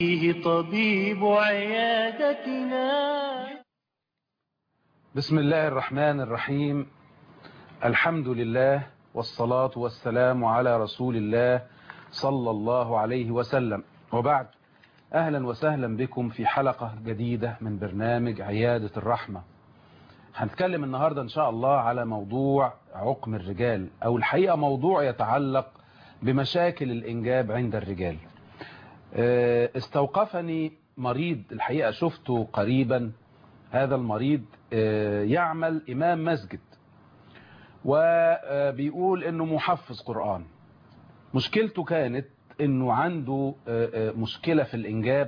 فيه طبيب عيادتنا بسم الله الرحمن الرحيم الحمد لله والصلاة والسلام على رسول الله صلى الله عليه وسلم وبعد أهلا وسهلا بكم في حلقة جديدة من برنامج عيادة الرحمة هنتكلم النهاردة إن شاء الله على موضوع عقم الرجال أو الحقيقة موضوع يتعلق بمشاكل الإنجاب عند الرجال استوقفني مريض الحقيقة شفته قريبا هذا المريض يعمل إمام مسجد وبيقول إنه محفظ قرآن مشكلته كانت إنه عنده مشكلة في الإنجاب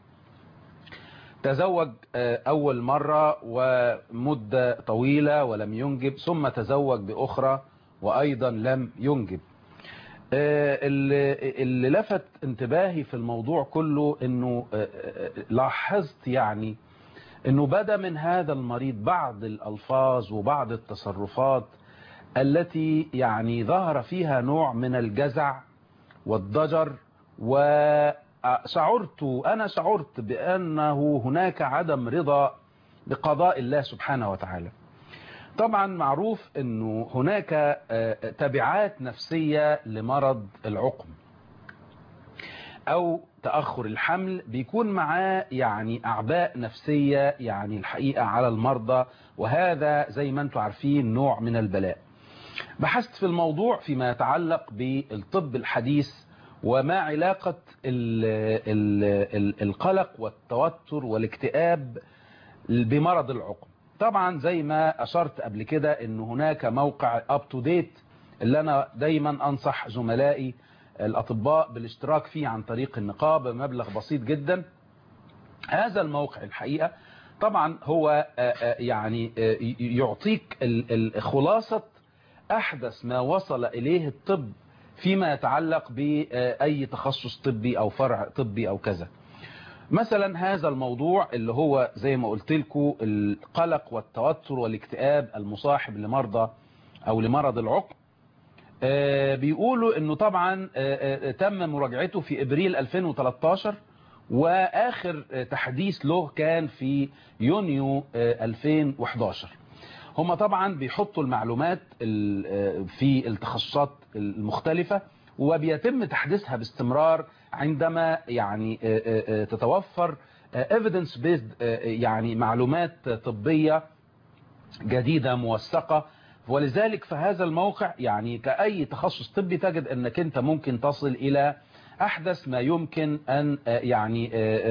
تزوج أول مرة ومدة طويلة ولم ينجب ثم تزوج بأخرى وأيضا لم ينجب اللي لفت انتباهي في الموضوع كله انه لاحظت يعني انه بدا من هذا المريض بعض الالفاظ وبعض التصرفات التي يعني ظهر فيها نوع من الجزع والضجر وشعرت انا شعرت بانه هناك عدم رضا بقضاء الله سبحانه وتعالى طبعا معروف انه هناك تبعات نفسية لمرض العقم او تأخر الحمل بيكون معاه يعني اعباء نفسية يعني الحقيقة على المرضى وهذا زي ما انتم عارفين نوع من البلاء بحثت في الموضوع فيما يتعلق بالطب الحديث وما علاقة ال ال ال القلق والتوتر والاكتئاب بمرض العقم طبعا زي ما أشرت قبل كده ان هناك موقع اب تو ديت اللي انا دايما انصح زملائي الاطباء بالاشتراك فيه عن طريق النقابة بمبلغ بسيط جدا هذا الموقع الحقيقة طبعا هو يعني يعطيك خلاصة احدث ما وصل اليه الطب فيما يتعلق باي تخصص طبي او فرع طبي او كذا مثلا هذا الموضوع اللي هو زي ما قلت لكم القلق والتوتر والاكتئاب المصاحب لمرضى او لمرض العقم بيقولوا انه طبعا تم مراجعته في ابريل 2013 واخر تحديث له كان في يونيو 2011 هم طبعا بيحطوا المعلومات في التخصصات المختلفة وبيتم تحديثها باستمرار عندما يعني تتوفر evidence based يعني معلومات طبية جديدة موثقة ولذلك فهذا الموقع يعني كأي تخصص طبي تجد انك انت ممكن تصل الى احدث ما يمكن ان يعني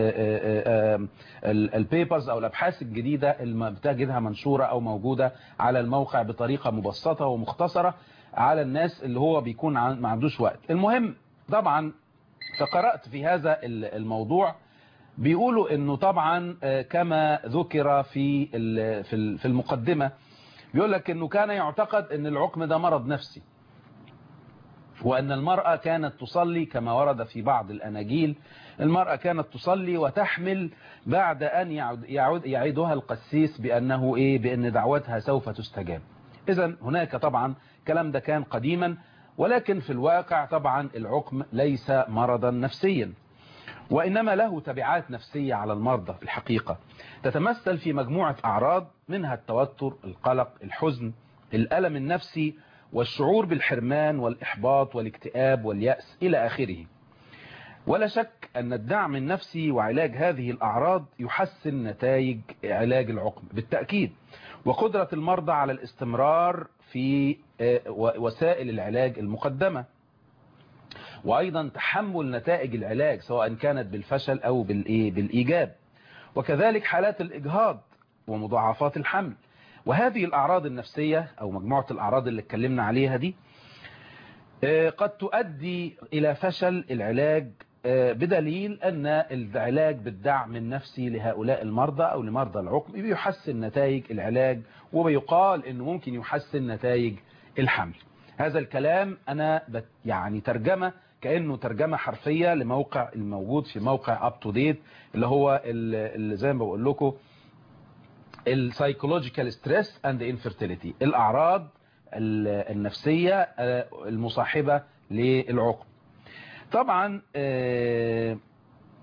البيبرز او الابحاث الجديدة اللي بتجدها منشورة او موجودة على الموقع بطريقة مبسطة ومختصرة على الناس اللي هو بيكون ما عندوش وقت المهم طبعا فقرأت في هذا الموضوع بيقولوا انه طبعا كما ذكر في في المقدمة بيقول لك انه كان يعتقد ان العقم ده مرض نفسي وأن المرأة كانت تصلي كما ورد في بعض الأناجيل المرأة كانت تصلي وتحمل بعد أن يعود يعود يعيدها القسيس بأنه إيه بأن دعوتها سوف تستجاب إذا هناك طبعا كلام ده كان قديما ولكن في الواقع طبعا العقم ليس مرضا نفسيا وإنما له تبعات نفسية على المرضى في الحقيقة تتمثل في مجموعة أعراض منها التوتر القلق الحزن الألم النفسي والشعور بالحرمان والإحباط والاكتئاب واليأس إلى آخره ولا شك أن الدعم النفسي وعلاج هذه الأعراض يحسن نتائج علاج العقم بالتأكيد وقدرة المرضى على الاستمرار في وسائل العلاج المقدمة وأيضا تحمل نتائج العلاج سواء كانت بالفشل أو بالإيجاب وكذلك حالات الإجهاض ومضاعفات الحمل وهذه الأعراض النفسية أو مجموعة الأعراض اللي اتكلمنا عليها دي قد تؤدي إلى فشل العلاج بدليل أن العلاج بالدعم النفسي لهؤلاء المرضى أو لمرضى العقم بيحسن نتائج العلاج وبيقال أنه ممكن يحسن نتائج الحمل هذا الكلام أنا يعني ترجمة كأنه ترجمة حرفية لموقع الموجود في موقع up to date اللي هو اللي زي ما بقول لكم السايكولوجيكال ستريس اند انفيرتيليتي الاعراض النفسية المصاحبة للعقم طبعا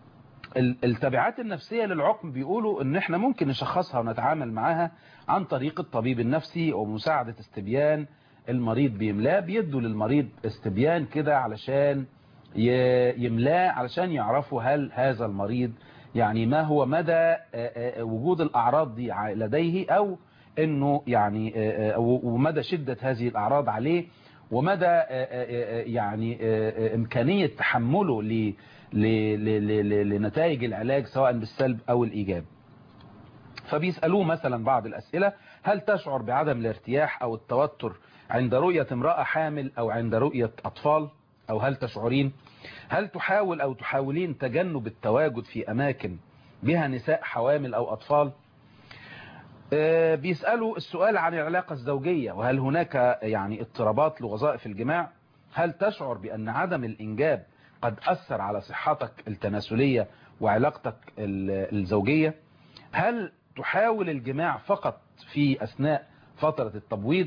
ال- التبعات النفسية للعقم بيقولوا ان احنا ممكن نشخصها ونتعامل معاها عن طريق الطبيب النفسي ومساعدة استبيان المريض بيملاه بيدوا للمريض استبيان كده علشان ي- يملاه علشان يعرفوا هل هذا المريض يعني ما هو مدى آه، آه، وجود الأعراض دي ع- لديه أو انه يعني آه، آه، ومدى شدة هذه الأعراض عليه ومدى آه، آه، آه، يعني آه، آه، إمكانية تحمله ل- ل- ل- ل- لنتائج العلاج سواء بالسلب أو الإيجاب فبيسألوه مثلا بعض الأسئلة هل تشعر بعدم الارتياح أو التوتر عند رؤية امرأة حامل أو عند رؤية أطفال أو هل تشعرين هل تحاول أو تحاولين تجنب التواجد في أماكن بها نساء حوامل أو أطفال آه، بيسألوا السؤال عن العلاقة الزوجية وهل هناك يعني اضطرابات لوظائف الجماع هل تشعر بأن عدم الإنجاب قد أثر على صحتك التناسلية وعلاقتك ال- الزوجية هل تحاول الجماع فقط في أثناء فترة التبويض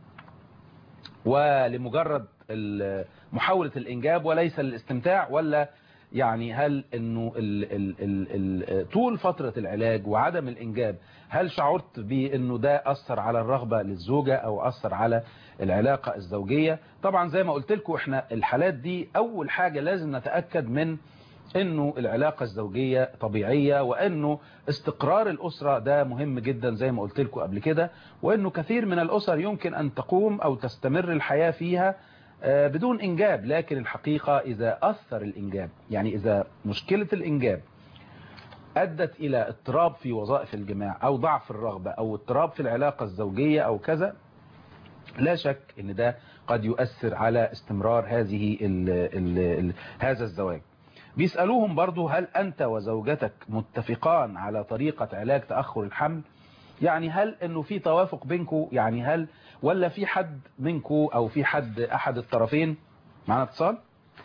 ولمجرد ال- محاولة الإنجاب وليس للاستمتاع ولا يعني هل انه ال ال ال ال طول فترة العلاج وعدم الانجاب هل شعرت بانه ده اثر على الرغبة للزوجة او اثر على العلاقة الزوجية طبعا زي ما قلت لكم احنا الحالات دي اول حاجة لازم نتأكد من انه العلاقة الزوجية طبيعية وانه استقرار الاسرة ده مهم جدا زي ما قلت لكم قبل كده وانه كثير من الاسر يمكن ان تقوم او تستمر الحياة فيها آه، بدون إنجاب لكن الحقيقة إذا أثر الإنجاب يعني إذا مشكلة الإنجاب أدت إلى اضطراب في وظائف الجماع أو ضعف الرغبة أو اضطراب في العلاقة الزوجية أو كذا لا شك ان ده قد يؤثر على استمرار هذه ال ال ال هذا الزواج بيسألوهم برضو هل أنت وزوجتك متفقان على طريقة علاج تأخر الحمل يعني هل انه في توافق بينكم يعني هل ولا في حد منكم او في حد احد الطرفين معنا اتصال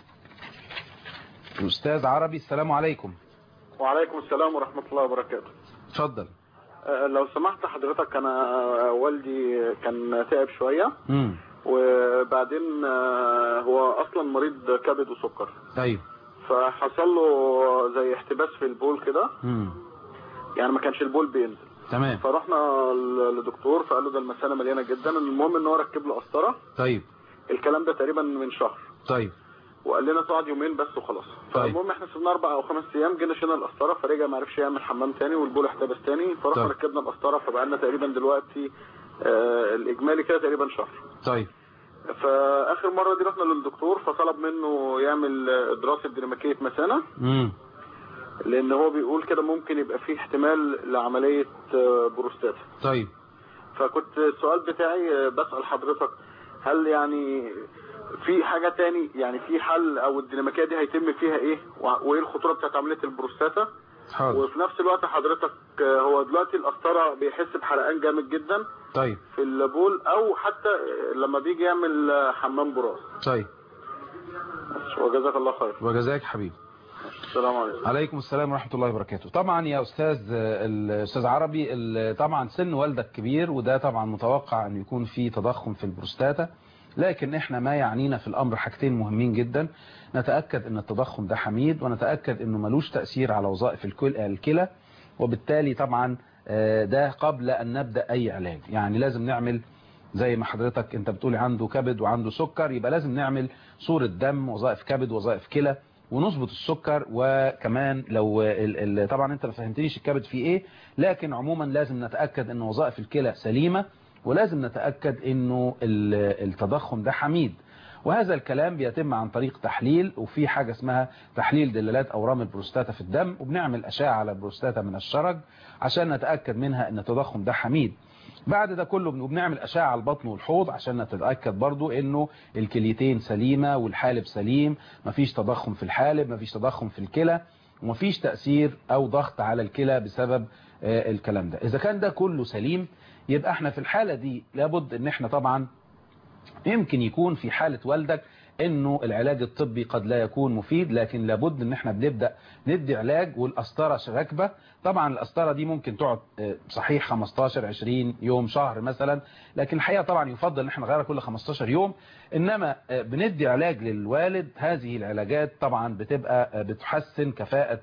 الاستاذ عربي السلام عليكم وعليكم السلام ورحمة الله وبركاته اتفضل آه، لو سمحت حضرتك أنا آه، والدي كان تعب شوية امم وبعدين آه، هو أصلا مريض كبد وسكر ايوه فحصل له زي احتباس في البول كده امم يعني ما كانش البول بينزل تمام فرحنا ل- لدكتور فقال له ده المثانة مليانة جدا المهم ان هو ركب له قسطرة طيب الكلام ده تقريبا من شهر طيب وقال لنا تقعد يومين بس وخلاص طيب. فالمهم احنا سيبنا اربع او خمس ايام جينا شلنا القسطره فرجع ما عرفش يعمل حمام تاني والبول احتبس تاني فرحنا طيب. ركبنا القسطره فبقى لنا تقريبا دلوقتي آه الاجمالي كده تقريبا شهر طيب فاخر مره دي رحنا للدكتور فطلب منه يعمل آه، دراسه ديناميكيه مثانه امم لان هو بيقول كده ممكن يبقى فيه احتمال لعمليه آه، بروستاتا طيب فكنت السؤال بتاعي آه، بسال حضرتك هل يعني في حاجة تاني يعني في حل او الديناميكية دي هيتم فيها ايه وع- وايه الخطورة بتاعت عملية البروستاتا حاضر وفي نفس الوقت حضرتك آه، هو دلوقتي القسطرة بيحس بحرقان جامد جدا طيب في البول او حتى آه، لما بيجي يعمل آه، حمام براز طيب وجزاك الله خير وجزاك حبيبي السلام عليكم عليكم السلام ورحمة الله وبركاته طبعا يا أستاذ الأستاذ عربي ال- طبعا سن والدك كبير وده طبعا متوقع أن يكون في تضخم في البروستاتا لكن احنا ما يعنينا في الأمر حاجتين مهمين جدا نتأكد أن التضخم ده حميد ونتأكد أنه ملوش تأثير على وظائف الكل- الكلى وبالتالي طبعا آه، ده قبل أن نبدأ أي علاج يعني لازم نعمل زي ما حضرتك انت بتقول عنده كبد وعنده سكر يبقى لازم نعمل صورة دم وظائف كبد وظائف كلى ونظبط السكر وكمان لو ال ال طبعا انت ما فهمتنيش الكبد فيه ايه لكن عموما لازم نتأكد ان وظائف الكلى سليمة ولازم نتأكد انه ال- التضخم ده حميد وهذا الكلام بيتم عن طريق تحليل وفي حاجة اسمها تحليل دلالات أورام البروستاتا في الدم وبنعمل أشعة على البروستاتا من الشرج عشان نتأكد منها ان التضخم ده حميد بعد ده كله بن- بنعمل أشعة على البطن والحوض عشان نتأكد برضو انه الكليتين سليمة والحالب سليم مفيش تضخم في الحالب مفيش تضخم في الكلى ومفيش تأثير أو ضغط على الكلى بسبب آه، الكلام ده إذا كان ده كله سليم يبقى احنا في الحالة دي لابد ان احنا طبعا يمكن يكون في حالة والدك انه العلاج الطبي قد لا يكون مفيد لكن لابد ان احنا بنبدأ ندي علاج والقسطرة راكبة طبعا القسطرة دي ممكن تقعد آه، صحيح 15 20 يوم شهر مثلا لكن الحقيقة طبعا يفضل ان احنا نغيرها كل 15 يوم انما آه، بندي علاج للوالد هذه العلاجات طبعا بتبقى آه، بتحسن كفاءة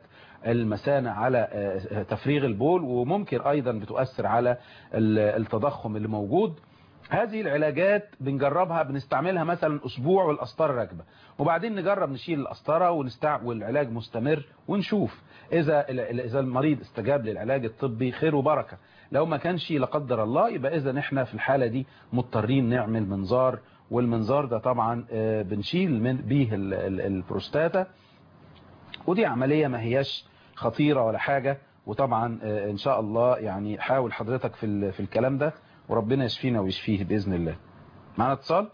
المثانة على تفريغ البول وممكن أيضا بتؤثر على التضخم اللي موجود هذه العلاجات بنجربها بنستعملها مثلا أسبوع والقسطرة راكبة وبعدين نجرب نشيل القسطرة ونستع... والعلاج مستمر ونشوف إذا إذا المريض استجاب للعلاج الطبي خير وبركة لو ما كانش لا قدر الله يبقى إذا احنا في الحالة دي مضطرين نعمل منظار والمنظار ده طبعا بنشيل من بيه البروستاتا ودي عملية ما هياش خطيرة ولا حاجة وطبعا ان شاء الله يعني حاول حضرتك في في الكلام ده وربنا يشفينا ويشفيه بإذن الله معنا اتصال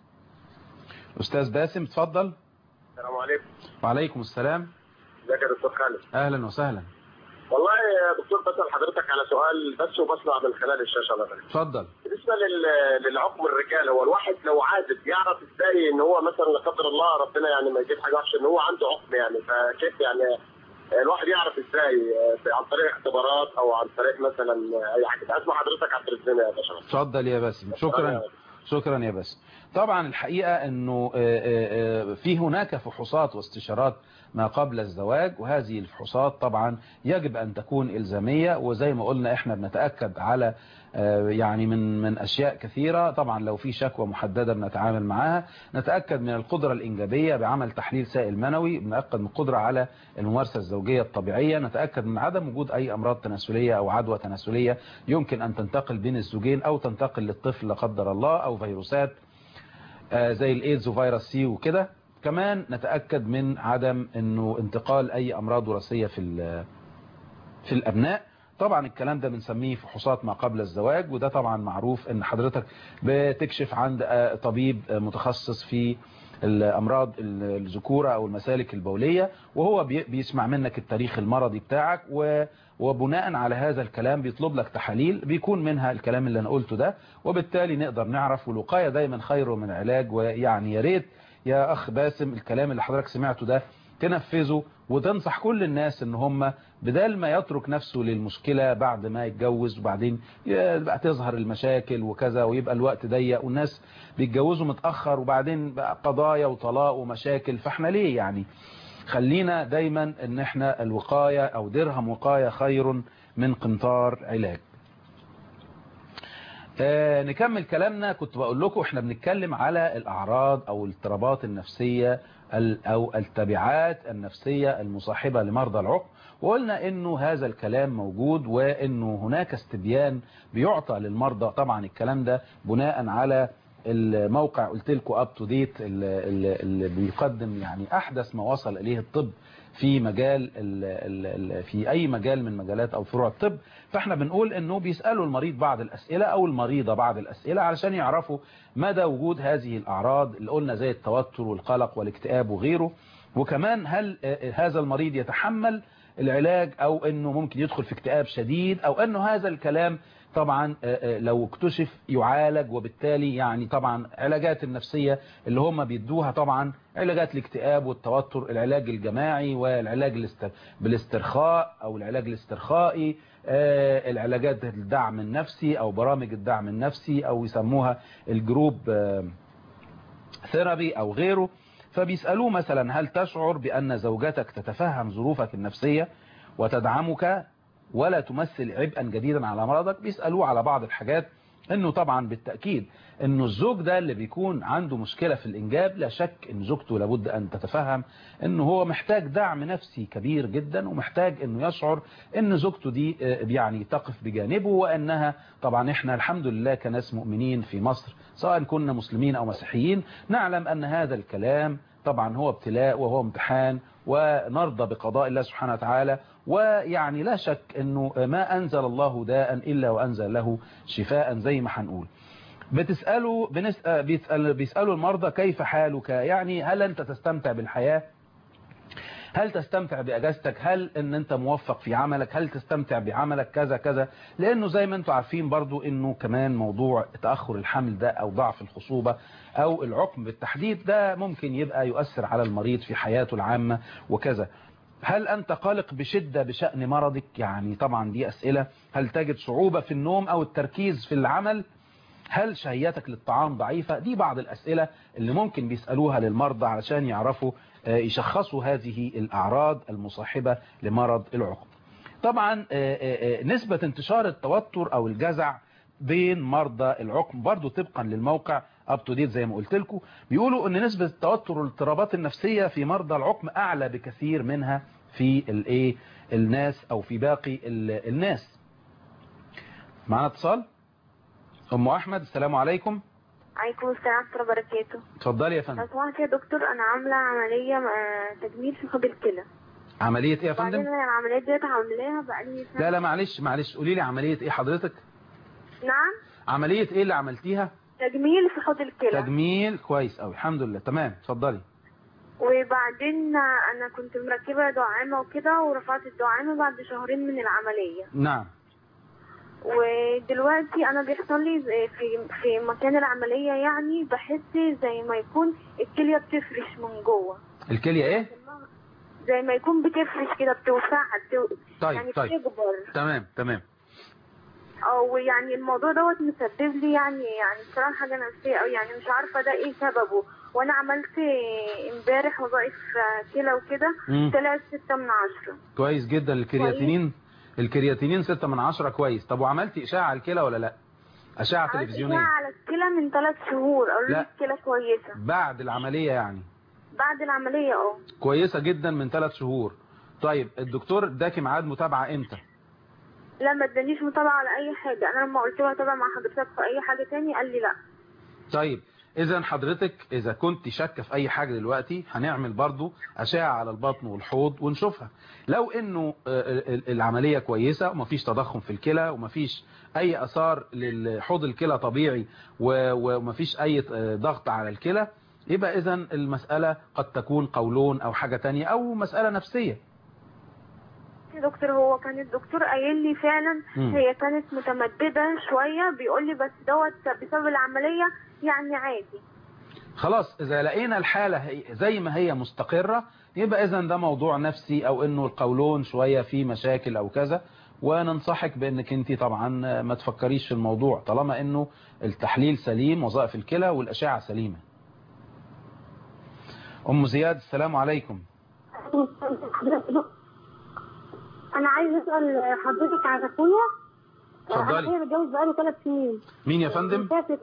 أستاذ باسم اتفضل السلام عليكم وعليكم السلام ازيك يا دكتور خالد أهلا وسهلا والله يا دكتور بسأل حضرتك على سؤال بس وبسمع من خلال الشاشة الله يبارك اتفضل بالنسبة لل- للعقم الرجال هو الواحد لو عادت يعرف ازاي ان هو مثلا لا قدر الله ربنا يعني ما يجيب حاجة وحشة ان هو عنده عقم يعني فكيف يعني الواحد يعرف ازاي آه، عن طريق اختبارات او عن طريق مثلا اي حاجة اسمع حضرتك عبد الرزاق يا باشا اتفضل يا باسم شكرا شكرا يا باسم طبعا الحقيقة انه آه، آه، آه، في هناك فحوصات واستشارات ما قبل الزواج وهذه الفحوصات طبعا يجب ان تكون الزامية وزي ما قلنا احنا بنتأكد على آه، يعني من من اشياء كثيرة طبعا لو في شكوى محددة بنتعامل معاها نتأكد من القدرة الانجابية بعمل تحليل سائل منوي بنتأكد من القدرة على الممارسة الزوجية الطبيعية نتأكد من عدم وجود اي امراض تناسلية او عدوى تناسلية يمكن ان تنتقل بين الزوجين او تنتقل للطفل لا قدر الله او فيروسات آه، زي الايدز وفيروس سي وكده كمان نتأكد من عدم انه انتقال اي امراض وراثية في ال- في الابناء طبعا الكلام ده بنسميه فحوصات ما قبل الزواج وده طبعا معروف ان حضرتك بتكشف عند آه، طبيب آه، متخصص في الامراض ال- الذكوره او المسالك البوليه وهو بي- بيسمع منك التاريخ المرضي بتاعك و وبناء على هذا الكلام بيطلب لك تحاليل بيكون منها الكلام اللي انا قلته ده وبالتالي نقدر نعرف والوقايه دايما خير من العلاج ويعني يا ريت يا اخ باسم الكلام اللي حضرتك سمعته ده تنفذه وتنصح كل الناس ان هم بدل ما يترك نفسه للمشكلة بعد ما يتجوز وبعدين يبقى تظهر المشاكل وكذا ويبقى الوقت ضيق والناس بيتجوزوا متأخر وبعدين بقى قضايا وطلاق ومشاكل فاحنا ليه يعني خلينا دايما ان احنا الوقاية او درهم وقاية خير من قنطار علاج آه نكمل كلامنا كنت بقول لكم احنا بنتكلم على الاعراض او الاضطرابات النفسية ال- او التبعات النفسية المصاحبة لمرضى العقم وقلنا انه هذا الكلام موجود وانه هناك استبيان بيعطى للمرضى طبعا الكلام ده بناء على الموقع قلت لكم اب تو ديت اللي بيقدم يعني احدث ما وصل اليه الطب في مجال ال ال ال في اي مجال من مجالات او فروع الطب فاحنا بنقول انه بيسالوا المريض بعض الاسئله او المريضه بعض الاسئله علشان يعرفوا مدى وجود هذه الاعراض اللي قلنا زي التوتر والقلق والاكتئاب وغيره وكمان هل آه، هذا المريض يتحمل العلاج او انه ممكن يدخل في اكتئاب شديد او انه هذا الكلام طبعا آه، آه، لو اكتشف يعالج وبالتالي يعني طبعا علاجات النفسية اللي هم بيدوها طبعا علاجات الاكتئاب والتوتر العلاج الجماعي والعلاج الاست- بالاسترخاء او العلاج الاسترخائي آه، العلاجات الدعم النفسي او برامج الدعم النفسي او يسموها الجروب آه، ثيرابي او غيره فبيسألوه مثلا هل تشعر بأن زوجتك تتفهم ظروفك النفسية وتدعمك ولا تمثل عبئا جديدا على مرضك بيسألوه على بعض الحاجات انه طبعا بالتأكيد انه الزوج ده اللي بيكون عنده مشكلة في الانجاب لا شك ان زوجته لابد ان تتفهم انه هو محتاج دعم نفسي كبير جدا ومحتاج انه يشعر ان زوجته دي آه، يعني تقف بجانبه وانها طبعا احنا الحمد لله كناس مؤمنين في مصر سواء كنا مسلمين او مسيحيين نعلم ان هذا الكلام طبعا هو ابتلاء وهو امتحان ونرضى بقضاء الله سبحانه وتعالى ويعني لا شك انه ما انزل الله داء الا وانزل له شفاء زي ما هنقول بتسألوا بنسأل بيسأل بيسألوا المرضى كيف حالك يعني هل انت تستمتع بالحياة هل تستمتع بأجازتك هل ان انت موفق في عملك هل تستمتع بعملك كذا كذا لانه زي ما انتم عارفين برضو انه كمان موضوع تأخر الحمل ده او ضعف الخصوبة او العقم بالتحديد ده ممكن يبقى يؤثر على المريض في حياته العامة وكذا هل أنت قلق بشدة بشأن مرضك يعني طبعا دي أسئلة هل تجد صعوبة في النوم أو التركيز في العمل هل شهيتك للطعام ضعيفة دي بعض الأسئلة اللي ممكن بيسألوها للمرضى علشان يعرفوا آه، يشخصوا هذه الأعراض المصاحبة لمرض العقم طبعا آه، آه، آه، نسبة انتشار التوتر أو الجزع بين مرضى العقم برضو طبقا للموقع اب تو ديت زي ما قلت لكم بيقولوا ان نسبة التوتر والاضطرابات النفسية في مرضى العقم اعلى بكثير منها في الايه الناس او في باقي ال- الناس معنا اتصال ام احمد السلام عليكم عليكم السلام ورحمة الله وبركاته اتفضلي يا لو فندم سمحت يا دكتور أنا عاملة عملية آه، تجميل في حوض الكلى عملية ايه يا وبعدين فندم أنا العمليات ديت عاملاها بقالي سنة لا لا معلش معلش قولي لي عملية ايه حضرتك نعم عملية ايه اللي عملتيها تجميل في حوض الكلى تجميل كويس قوي الحمد لله تمام اتفضلي وبعدين آه، أنا كنت مركبة دعامة وكده ورفعت الدعامة بعد شهرين من العملية نعم ودلوقتي أنا بيحصل لي زي- في في مكان العملية يعني بحس زي ما يكون الكلية بتفرش من جوه الكلية ايه زي ما يكون بتفرش كده بتوسع بتو... طيب يعني طيب بتكبر تمام تمام او يعني الموضوع دوت مسبب لي يعني يعني بصراحه حاجه نفسيه او يعني مش عارفه ده ايه سببه وانا عملت امبارح وظائف كلى وكده مم. طلعت ستة من عشرة كويس جدا الكرياتينين الكرياتينين 6 من 10 كويس طب وعملتي اشعه على الكلى ولا لا اشعه عملت تلفزيونيه إشاعة على الكلى من ثلاث شهور قالوا لا. لي الكلى كويسه بعد العمليه يعني بعد العمليه اه كويسه جدا من 3 شهور طيب الدكتور اداكي ميعاد متابعه امتى لا ما ادانيش متابعه على اي حاجه انا لما قلت له اتابع مع حضرتك في اي حاجه تاني قال لي لا طيب اذا حضرتك اذا كنت شاكه في اي حاجه دلوقتي هنعمل برضو اشعه على البطن والحوض ونشوفها لو انه آه، ال- العمليه كويسه ومفيش تضخم في الكلى ومفيش اي اثار للحوض الكلى طبيعي و- ومفيش اي آه، ضغط على الكلى يبقى اذا المساله قد تكون قولون او حاجه تانية او مساله نفسيه يا دكتور هو كان الدكتور قايل لي فعلا مم. هي كانت متمدده شويه بيقول لي بس دوت بسبب العمليه يعني عادي خلاص اذا لقينا الحالة هي- زي ما هي مستقرة يبقى اذا ده موضوع نفسي او انه القولون شوية فيه مشاكل او كذا وننصحك بانك انت طبعا ما تفكريش في الموضوع طالما انه التحليل سليم وظائف الكلى والاشعة سليمة ام زياد السلام عليكم انا عايز اسال حضرتك عن اخويا اتفضلي. اخويا متجوز بقاله ثلاث سنين مين يا فندم مسافر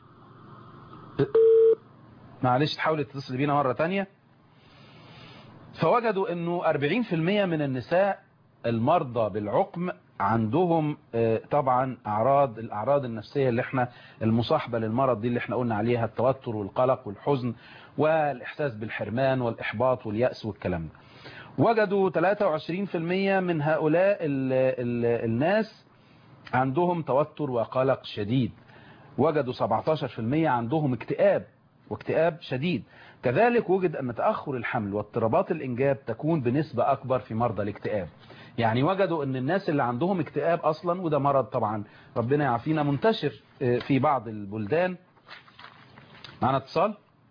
معلش تحاولي تتصل بينا مرة تانية فوجدوا انه 40% من النساء المرضى بالعقم عندهم آه، طبعا اعراض الاعراض النفسية اللي احنا المصاحبة للمرض دي اللي احنا قلنا عليها التوتر والقلق والحزن والاحساس بالحرمان والاحباط واليأس والكلام ده وجدوا 23% من هؤلاء ال ال الناس عندهم توتر وقلق شديد وجدوا 17% عندهم اكتئاب واكتئاب شديد كذلك وجد أن تأخر الحمل واضطرابات الإنجاب تكون بنسبة أكبر في مرضى الاكتئاب يعني وجدوا أن الناس اللي عندهم اكتئاب أصلا وده مرض طبعا ربنا يعافينا منتشر آه، في بعض البلدان معنا اتصال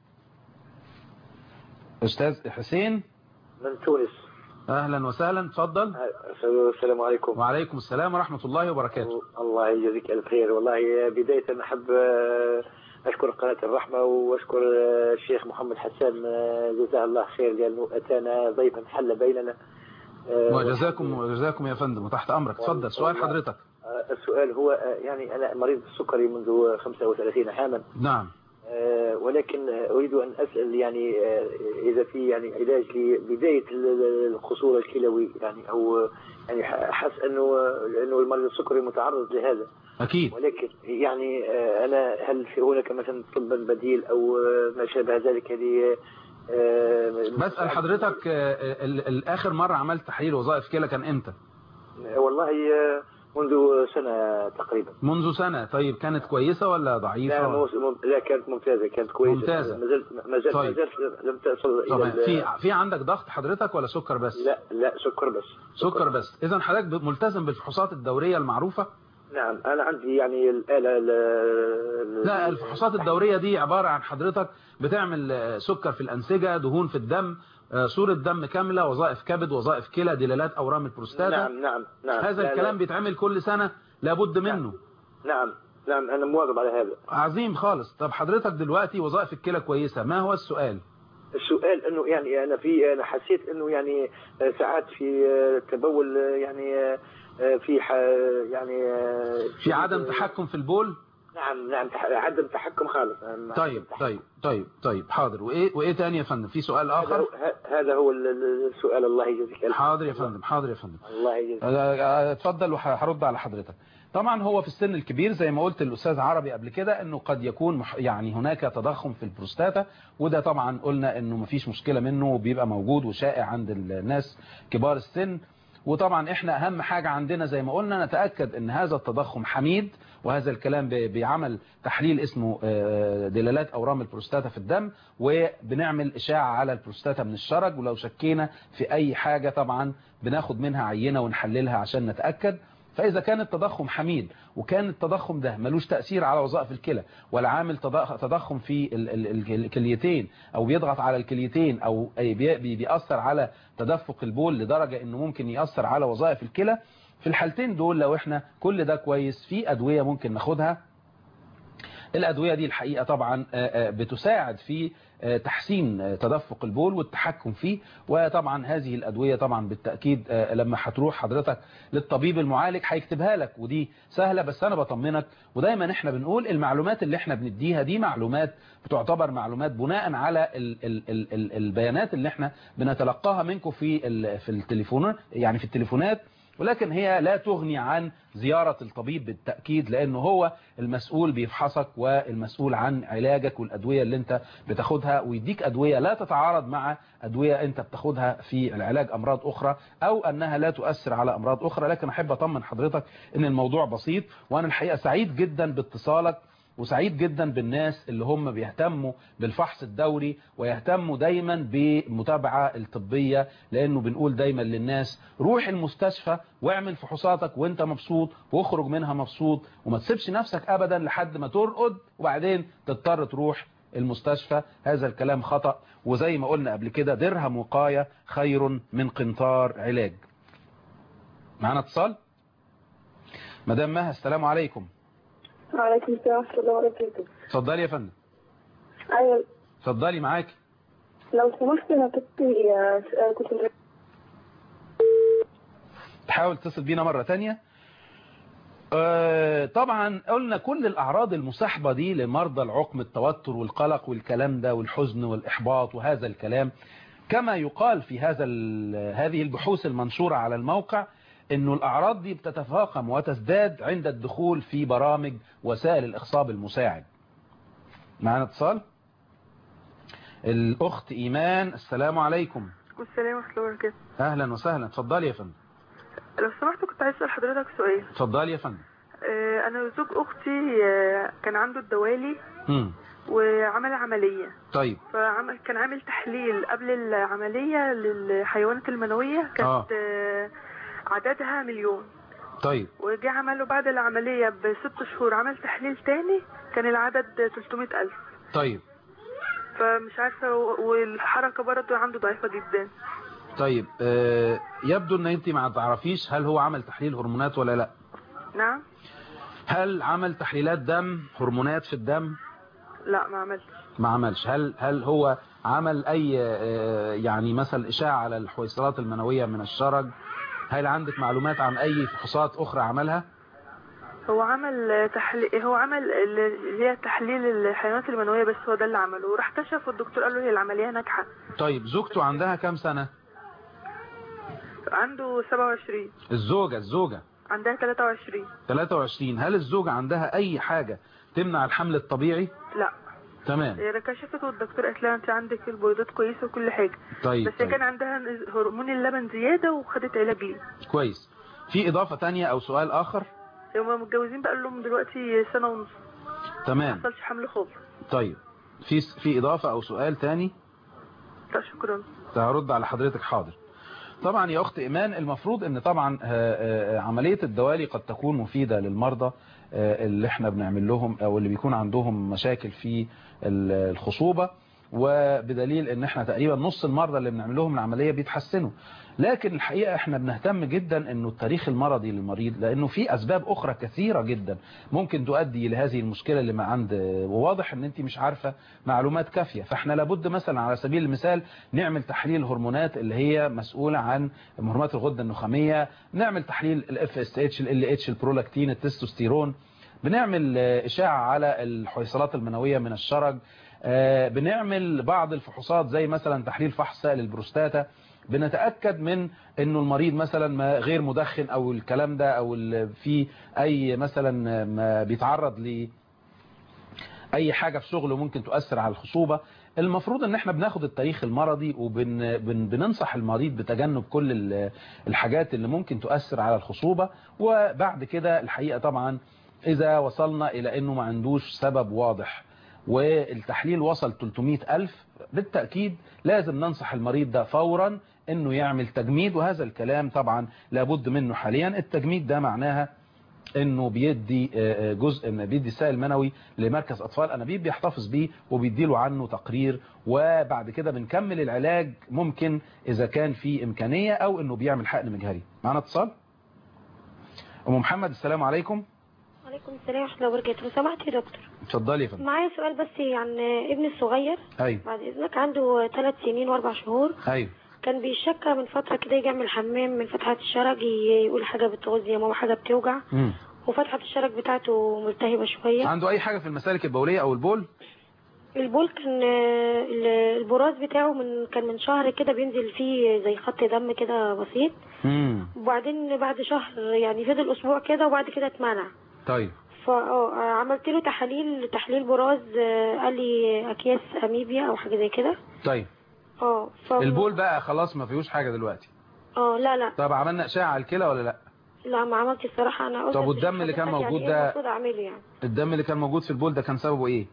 أستاذ حسين من تونس أهلا وسهلا تفضل السلام عليكم وعليكم السلام ورحمة الله وبركاته الله يجزيك الف خير والله بداية أحب آه، أشكر قناة الرحمة وأشكر آه، الشيخ محمد حسان آه، جزاه الله خير لأنه أتانا ضيفا حل بيننا آه، وجزاكم وجزاكم يا فندم وتحت أمرك تفضل سؤال حضرتك آه، السؤال هو آه، يعني أنا مريض بالسكري منذ 35 عاما نعم آه، ولكن آه، أريد أن أسأل يعني آه، إذا في يعني علاج لبداية ال- ال- الخصول الكلوي يعني أو يعني ح- حس أنه أنه المريض السكري متعرض لهذا أكيد ولكن يعني آه، أنا هل في هناك مثلا طبا بديل أو آه، ما شابه ذلك هذه آه، بسأل حضرتك آه، ال- الآخر مرة عملت تحليل وظائف كلى كان إمتى والله آه، منذ سنة تقريبا منذ سنة طيب كانت كويسة ولا لا, ضعيفة مو- مم- لا كانت ممتازة كانت كويسة ممتازة. ما زلت ما زلت ما طيب. زلت لم تصل طبعا إلى في ال- في عندك ضغط حضرتك ولا سكر بس لا لا سكر بس سكر بس إذا حضرتك ملتزم بالفحوصات الدورية المعروفة نعم أنا عندي يعني الآلة ال- لا الفحوصات الدورية دي عبارة عن حضرتك بتعمل آه، سكر في الأنسجة دهون في الدم آه، صورة دم كاملة وظائف كبد وظائف كلى دلالات أورام البروستاتا نعم نعم نعم هذا لا، الكلام لا. بيتعمل كل سنة لابد منه نعم نعم أنا مواظب على هذا عظيم خالص طب حضرتك دلوقتي وظائف الكلى كويسة ما هو السؤال السؤال انه يعني انا في انا حسيت انه يعني آه، ساعات في آه، تبول آه، يعني آه، آه، في ح- يعني آه، في عدم تحكم في البول نعم نعم تح- عدم تحكم خالص عدم طيب تحكم. طيب طيب طيب حاضر وايه وايه تاني يا فندم في سؤال هذا اخر هو- ه- هذا هو ال- ال- السؤال الله يجزيك الخير. حاضر يا فندم حاضر يا فندم الله يجزيك أه، أه، اتفضل وهرد على حضرتك طبعا هو في السن الكبير زي ما قلت الاستاذ عربي قبل كده انه قد يكون مح- يعني هناك تضخم في البروستاتا وده طبعا قلنا انه مفيش مشكله منه وبيبقى موجود وشائع عند الناس كبار السن وطبعا احنا اهم حاجة عندنا زي ما قلنا نتأكد ان هذا التضخم حميد وهذا الكلام ب- بيعمل تحليل اسمه آه، دلالات اورام البروستاتا في الدم وبنعمل اشاعة على البروستاتا من الشرج ولو شكينا في اي حاجة طبعا بناخد منها عينة ونحللها عشان نتأكد فإذا كان التضخم حميد وكان التضخم ده ملوش تأثير على وظائف الكلى ولا عامل تضخ- تضخم في ال- ال- ال- الكليتين أو بيضغط على الكليتين أو أي بي- بي- بيأثر على تدفق البول لدرجة إنه ممكن يأثر على وظائف الكلى في الحالتين دول لو احنا كل ده كويس في أدوية ممكن ناخدها الأدوية دي الحقيقة طبعا آه، آه، بتساعد في آه، تحسين آه، تدفق البول والتحكم فيه وطبعا هذه الأدوية طبعا بالتأكيد آه، لما هتروح حضرتك للطبيب المعالج هيكتبها لك ودي سهلة بس أنا بطمنك ودايما احنا بنقول المعلومات اللي احنا بنديها دي معلومات بتعتبر معلومات بناء على ال ال ال ال البيانات اللي احنا بنتلقاها منكم في ال في التليفون يعني في التليفونات ولكن هي لا تغني عن زيارة الطبيب بالتأكيد لأنه هو المسؤول بيفحصك والمسؤول عن علاجك والأدوية اللي انت بتاخدها ويديك أدوية لا تتعارض مع أدوية انت بتاخدها في العلاج أمراض أخرى أو أنها لا تؤثر على أمراض أخرى لكن أحب أطمن حضرتك أن الموضوع بسيط وأنا الحقيقة سعيد جدا باتصالك وسعيد جدا بالناس اللي هم بيهتموا بالفحص الدوري ويهتموا دايما بالمتابعة الطبية لانه بنقول دايما للناس روح المستشفى واعمل فحوصاتك وانت مبسوط واخرج منها مبسوط وما تسيبش نفسك ابدا لحد ما ترقد وبعدين تضطر تروح المستشفى هذا الكلام خطأ وزي ما قلنا قبل كده درهم وقاية خير من قنطار علاج معنا اتصال مدام مها السلام عليكم وعليكم السلام ورحمة الله وبركاته اتفضلي يا فندم أيوة اتفضلي معاك لو سمحت أنا كنت آه، سؤال كنت تحاول تتصل بينا مرة تانية آه، طبعا قلنا كل الأعراض المصاحبة دي لمرضى العقم التوتر والقلق والكلام ده والحزن والإحباط وهذا الكلام كما يقال في هذا ال- هذه البحوث المنشورة على الموقع انه الأعراض دي بتتفاقم وتزداد عند الدخول في برامج وسائل الإخصاب المساعد معنا اتصال الأخت إيمان السلام عليكم والسلام ورحمة الله وبركاته أهلا وسهلا اتفضلي يا فندم لو سمحت كنت عايز اسال حضرتك سؤال اتفضلي يا فندم آه، انا زوج اختي آه، كان عنده الدوالي مم. وعمل عملية طيب فعمل كان عامل تحليل قبل العملية للحيوانات المنوية آه. كانت آه، عددها مليون طيب وجه عمله بعد العملية بست شهور عمل تحليل تاني كان العدد 300 ألف طيب فمش عارفة و- والحركة برضه عنده ضعيفة جدا طيب آه يبدو ان انت ما تعرفيش هل هو عمل تحليل هرمونات ولا لا نعم هل عمل تحليلات دم هرمونات في الدم لا ما عملتش ما عملش هل هل هو عمل اي آه يعني مثلا اشاعه على الحويصلات المنويه من الشرج هل عندك معلومات عن اي فحوصات اخرى عملها هو عمل تحليل هو عمل اللي هي تحليل الحيوانات المنوية بس هو ده اللي عمله وراح كشف والدكتور قال له هي العملية ناجحة طيب زوجته عندها كام سنه عنده 27 الزوجه الزوجه عندها 23 23 هل الزوجه عندها اي حاجه تمنع الحمل الطبيعي لا تمام هي كشفت والدكتور قالت لها انت عندك البيضات كويسة وكل حاجة طيب بس هي طيب. كان عندها هرمون اللبن زيادة وخدت علاج ليه كويس في اضافه تانية او سؤال اخر هما متجوزين بقى لهم دلوقتي سنة ونص ما تمام حصلش حمل خالص طيب في في اضافه او سؤال تاني لا شكرا هرد على حضرتك حاضر طبعا يا اخت ايمان المفروض ان طبعا آه، آه، عمليه الدوالي قد تكون مفيده للمرضى آه، اللي احنا بنعمل لهم او اللي بيكون عندهم مشاكل في ال- الخصوبه وبدليل ان احنا تقريبا نص المرضى اللي بنعمل لهم العمليه بيتحسنوا لكن الحقيقه احنا بنهتم جدا انه التاريخ المرضي للمريض لانه في اسباب اخرى كثيره جدا ممكن تؤدي لهذه المشكله اللي ما عند وواضح ان انت مش عارفه معلومات كافيه فاحنا لابد مثلا على سبيل المثال نعمل تحليل الهرمونات اللي هي مسؤوله عن هرمونات الغده النخاميه نعمل تحليل الاف اس اتش ال اتش البرولاكتين التستوستيرون بنعمل اشاعه على الحويصلات المنويه من الشرج بنعمل بعض الفحوصات زي مثلا تحليل فحص سائل البروستاتا بنتأكد من انه المريض مثلا ما غير مدخن او الكلام ده او في اي مثلا ما بيتعرض ل اي حاجة في شغله ممكن تؤثر على الخصوبة المفروض ان احنا بناخد التاريخ المرضي وبننصح المريض بتجنب كل الحاجات اللي ممكن تؤثر على الخصوبة وبعد كده الحقيقة طبعا اذا وصلنا الى انه ما عندوش سبب واضح والتحليل وصل 300 ألف بالتأكيد لازم ننصح المريض ده فورا انه يعمل تجميد وهذا الكلام طبعا لابد منه حاليا التجميد ده معناها انه بيدي جزء من بيدي السائل المنوي لمركز اطفال انابيب بيحتفظ بيه وبيديله عنه تقرير وبعد كده بنكمل العلاج ممكن اذا كان في امكانية او انه بيعمل حقن مجهري معنا اتصال ام محمد السلام عليكم وعليكم السلام ورحمه الله وبركاته لو سمحت يا دكتور اتفضلي يا فندم معايا سؤال بس عن ابني الصغير ايوه بعد اذنك عنده ثلاث سنين واربع شهور ايوه كان بيشكى من فتره كده يجي يعمل حمام من فتحات الشرج يقول حاجه بتغز يا ماما حاجه بتوجع مم. وفتحه الشرج بتاعته ملتهبه شويه عنده اي حاجة في المسالك البولية او البول البول كان ال- البراز بتاعه من كان من شهر كده بينزل فيه زي خط دم كده بسيط مم. وبعدين بعد شهر يعني فضل اسبوع كده وبعد كده اتمنع طيب فعملت له تحاليل تحليل براز آه، قال لي اكياس اميبيا او حاجه زي كده طيب اه ف... البول بقى خلاص ما فيهوش حاجة دلوقتي اه لا لا طب عملنا اشعة على الكلى ولا لا لا ما عملتش الصراحه انا قلت طب أستشير والدم اللي كان حضرتك موجود يعني ده- ايه المفروض اعمله يعني الدم اللي كان موجود في البول ده كان سببه ايه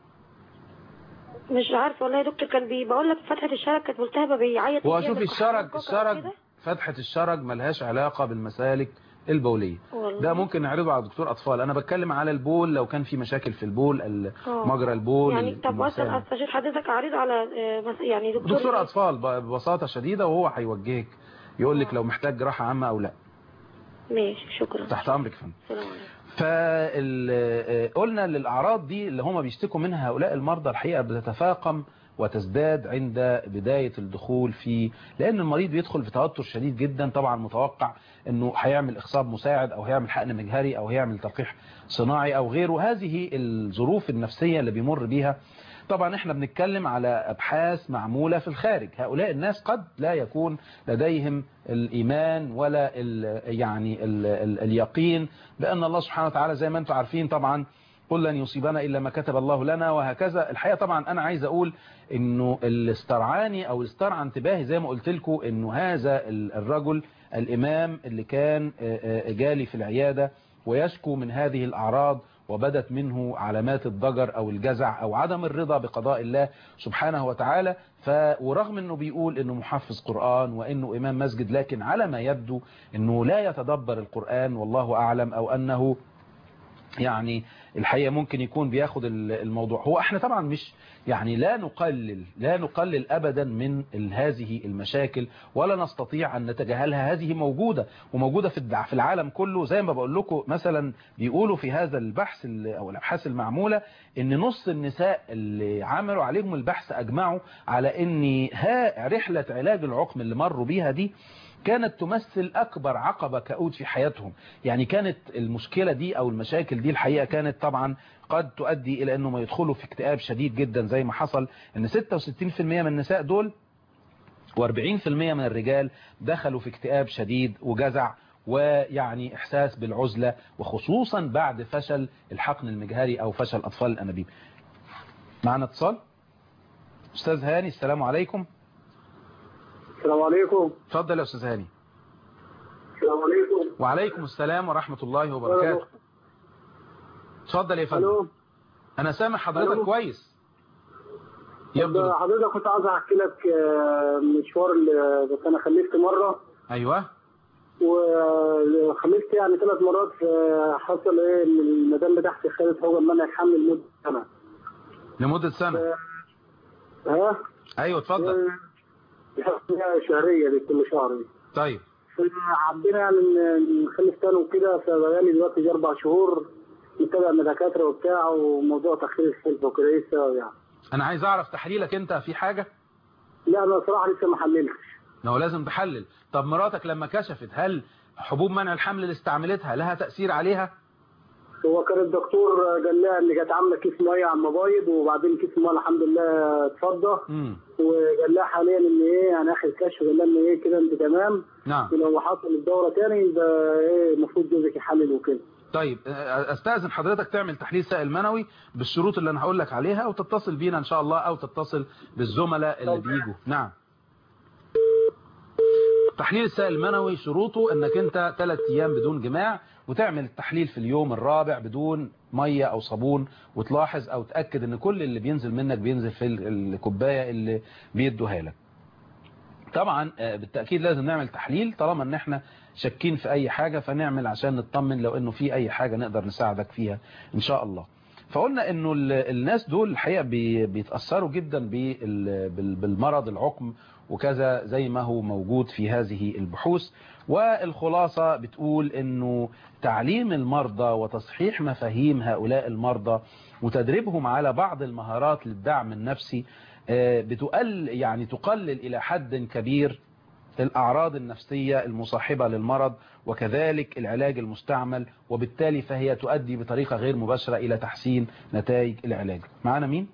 مش عارفه والله يا دكتور كان بي... بقول لك فتحه الشرج كانت ملتهبه بيعيط هو فيها شوفي بس الشرج كوكا الشرج كده. فتحة الشرج ملهاش علاقة بالمسالك البولية والله. ده ممكن نعرضه على دكتور أطفال أنا بتكلم على البول لو كان في مشاكل في البول ال- آه. مجرى البول يعني طب مثلا المثانة. استشير حضرتك اعرضه على آه، مس- يعني دكتور دكتور أطفال ب- ببساطة شديدة وهو هيوجهك يقول لك لو محتاج جراحة عامة أو لا ماشي شكرا تحت أمرك فندم السلام عليكم فقلنا للأعراض دي اللي هم بيشتكوا منها هؤلاء المرضى الحقيقة بتتفاقم وتزداد عند بداية الدخول في لأن المريض بيدخل في توتر شديد جدا طبعا متوقع أنه هيعمل إخصاب مساعد أو هيعمل حقن مجهري أو هيعمل تلقيح صناعي أو غيره هذه الظروف النفسية اللي بيمر بيها طبعا احنا بنتكلم على ابحاث معمولة في الخارج هؤلاء الناس قد لا يكون لديهم الايمان ولا ال يعني ال ال اليقين بان الله سبحانه وتعالى زي ما انتم عارفين طبعا قل لن يصيبنا الا ما كتب الله لنا وهكذا الحقيقه طبعا انا عايز اقول انه اللي استرعاني او استرعى انتباهي زي ما قلت لكم انه هذا ال- الرجل الامام اللي كان آه، آه، جالي في العياده ويشكو من هذه الاعراض وبدت منه علامات الضجر او الجزع او عدم الرضا بقضاء الله سبحانه وتعالى ف ورغم انه بيقول انه محفظ قرآن وانه امام مسجد لكن على ما يبدو انه لا يتدبر القرآن والله اعلم او انه يعني الحقيقة ممكن يكون بياخد ال- الموضوع هو احنا طبعا مش يعني لا نقلل لا نقلل ابدا من ال- هذه المشاكل ولا نستطيع ان نتجاهلها هذه موجودة وموجودة في الدع- في العالم كله زي ما بقول لكم مثلا بيقولوا في هذا البحث ال- او الابحاث المعمولة ان نص النساء اللي عملوا عليهم البحث اجمعوا على ان ها رحلة علاج العقم اللي مروا بيها دي كانت تمثل أكبر عقبة كؤود في حياتهم يعني كانت المشكلة دي أو المشاكل دي الحقيقة كانت طبعا قد تؤدي إلى أنهم يدخلوا في اكتئاب شديد جدا زي ما حصل أن 66% من النساء دول و40% من الرجال دخلوا في اكتئاب شديد وجزع ويعني إحساس بالعزلة وخصوصا بعد فشل الحقن المجهري أو فشل أطفال الأنابيب معنا اتصال أستاذ هاني السلام عليكم السلام عليكم اتفضل يا أستاذ هاني السلام عليكم وعليكم السلام ورحمة الله وبركاته اتفضل يا فندم الو انا سامع حضرتك ألو. كويس طب يبدو حضرتك كنت عاوز احكي لك آه، مشوار اللي بس انا خلفت مره ايوه وخلفت يعني ثلاث مرات آه، حصل ايه ان المدام بتاعتي خدت هو منع حمل لمده سنه لمدة سنة ها ايوه اتفضل بحسبها شهريه دي كل شهر دي طيب فحبينا يعني ن- نخلف تاني وكده فبقالي دلوقتي يجي اربع شهور متابع من دكاتره وبتاع وموضوع تاخير الخلفه وكده ايه السبب يعني؟ انا عايز اعرف تحليلك انت في حاجه لا انا صراحه لسه ما حللتش ما هو لازم تحلل طب مراتك لما كشفت هل حبوب منع الحمل اللي استعملتها لها تأثير عليها هو كان الدكتور قال لها ان كانت عامله كيس ميه على المبايض وبعدين كيس الميه الحمد لله اتفضى امم وقال لها حاليا ان ايه يعني اخر كشف قال لها ان ايه كده انت تمام نعم ولو حصل الدوره تاني يبقى ايه المفروض جوزك يحلل وكده طيب آه، استاذن حضرتك تعمل تحليل سائل منوي بالشروط اللي انا هقول لك عليها او تتصل بينا ان شاء الله او تتصل بالزملاء اللي بيجوا نعم تحليل السائل المنوي شروطه انك انت ثلاث ايام بدون جماع وتعمل التحليل في اليوم الرابع بدون ميه او صابون وتلاحظ او تاكد ان كل اللي بينزل منك بينزل في ال- الكوبايه اللي بيدوها لك طبعا آه، بالتأكيد لازم نعمل تحليل طالما ان احنا شاكين في اي حاجة فنعمل عشان نطمن لو انه في اي حاجة نقدر نساعدك فيها ان شاء الله فقلنا انه ال- الناس دول الحقيقة بي- بيتأثروا جدا بال- بال- بالمرض العقم وكذا زي ما هو موجود في هذه البحوث والخلاصة بتقول انه تعليم المرضى وتصحيح مفاهيم هؤلاء المرضى وتدريبهم على بعض المهارات للدعم النفسي آه، بتقل يعني تقلل إلى حد كبير الأعراض النفسية المصاحبة للمرض وكذلك العلاج المستعمل وبالتالي فهي تؤدي بطريقة غير مباشرة إلى تحسين نتائج العلاج معنا مين؟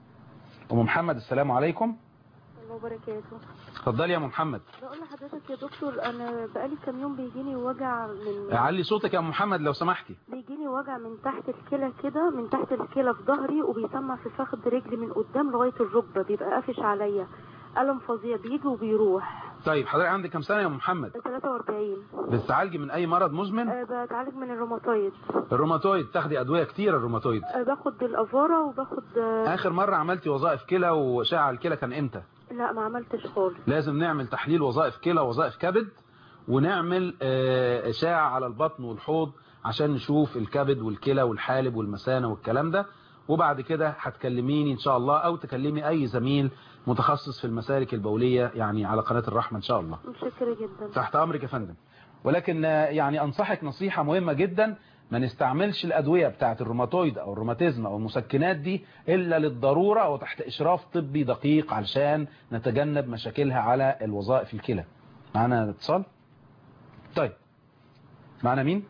أم محمد السلام عليكم الله وبركاته اتفضلي يا أم محمد بقول لحضرتك يا دكتور انا بقالي كام يوم بيجيني وجع من علي صوتك يا أم محمد لو سمحتي بيجيني وجع من تحت الكلى كده من تحت الكلى في ظهري وبيسمع في فخذ رجلي من قدام لغايه الركبه بيبقى قافش عليا الم فظيع بيجي وبيروح طيب حضرتك عندك كم سنة يا أم محمد 43 بتتعالجي من أي مرض مزمن أه بتعالج من الروماتويد الروماتويد تاخدي أدوية كتير الروماتويد أه باخد الافاره وباخد أه آخر مرة عملتي وظائف كلى وأشعة الكلى كان إمتى لا ما عملتش خالص لازم نعمل تحليل وظائف كلى وظائف كبد ونعمل آه، إشاعة على البطن والحوض عشان نشوف الكبد والكلى والحالب والمثانة والكلام ده وبعد كده هتكلميني إن شاء الله أو تكلمي أي زميل متخصص في المسالك البولية يعني على قناة الرحمة إن شاء الله متشكره جدا تحت أمرك يا فندم ولكن آه، يعني أنصحك نصيحة مهمة جدا ما نستعملش الأدوية بتاعت الروماتويد أو الروماتيزم أو المسكنات دي إلا للضرورة وتحت إشراف طبي دقيق علشان نتجنب مشاكلها على الوظائف الكلى معنا اتصال طيب معنا مين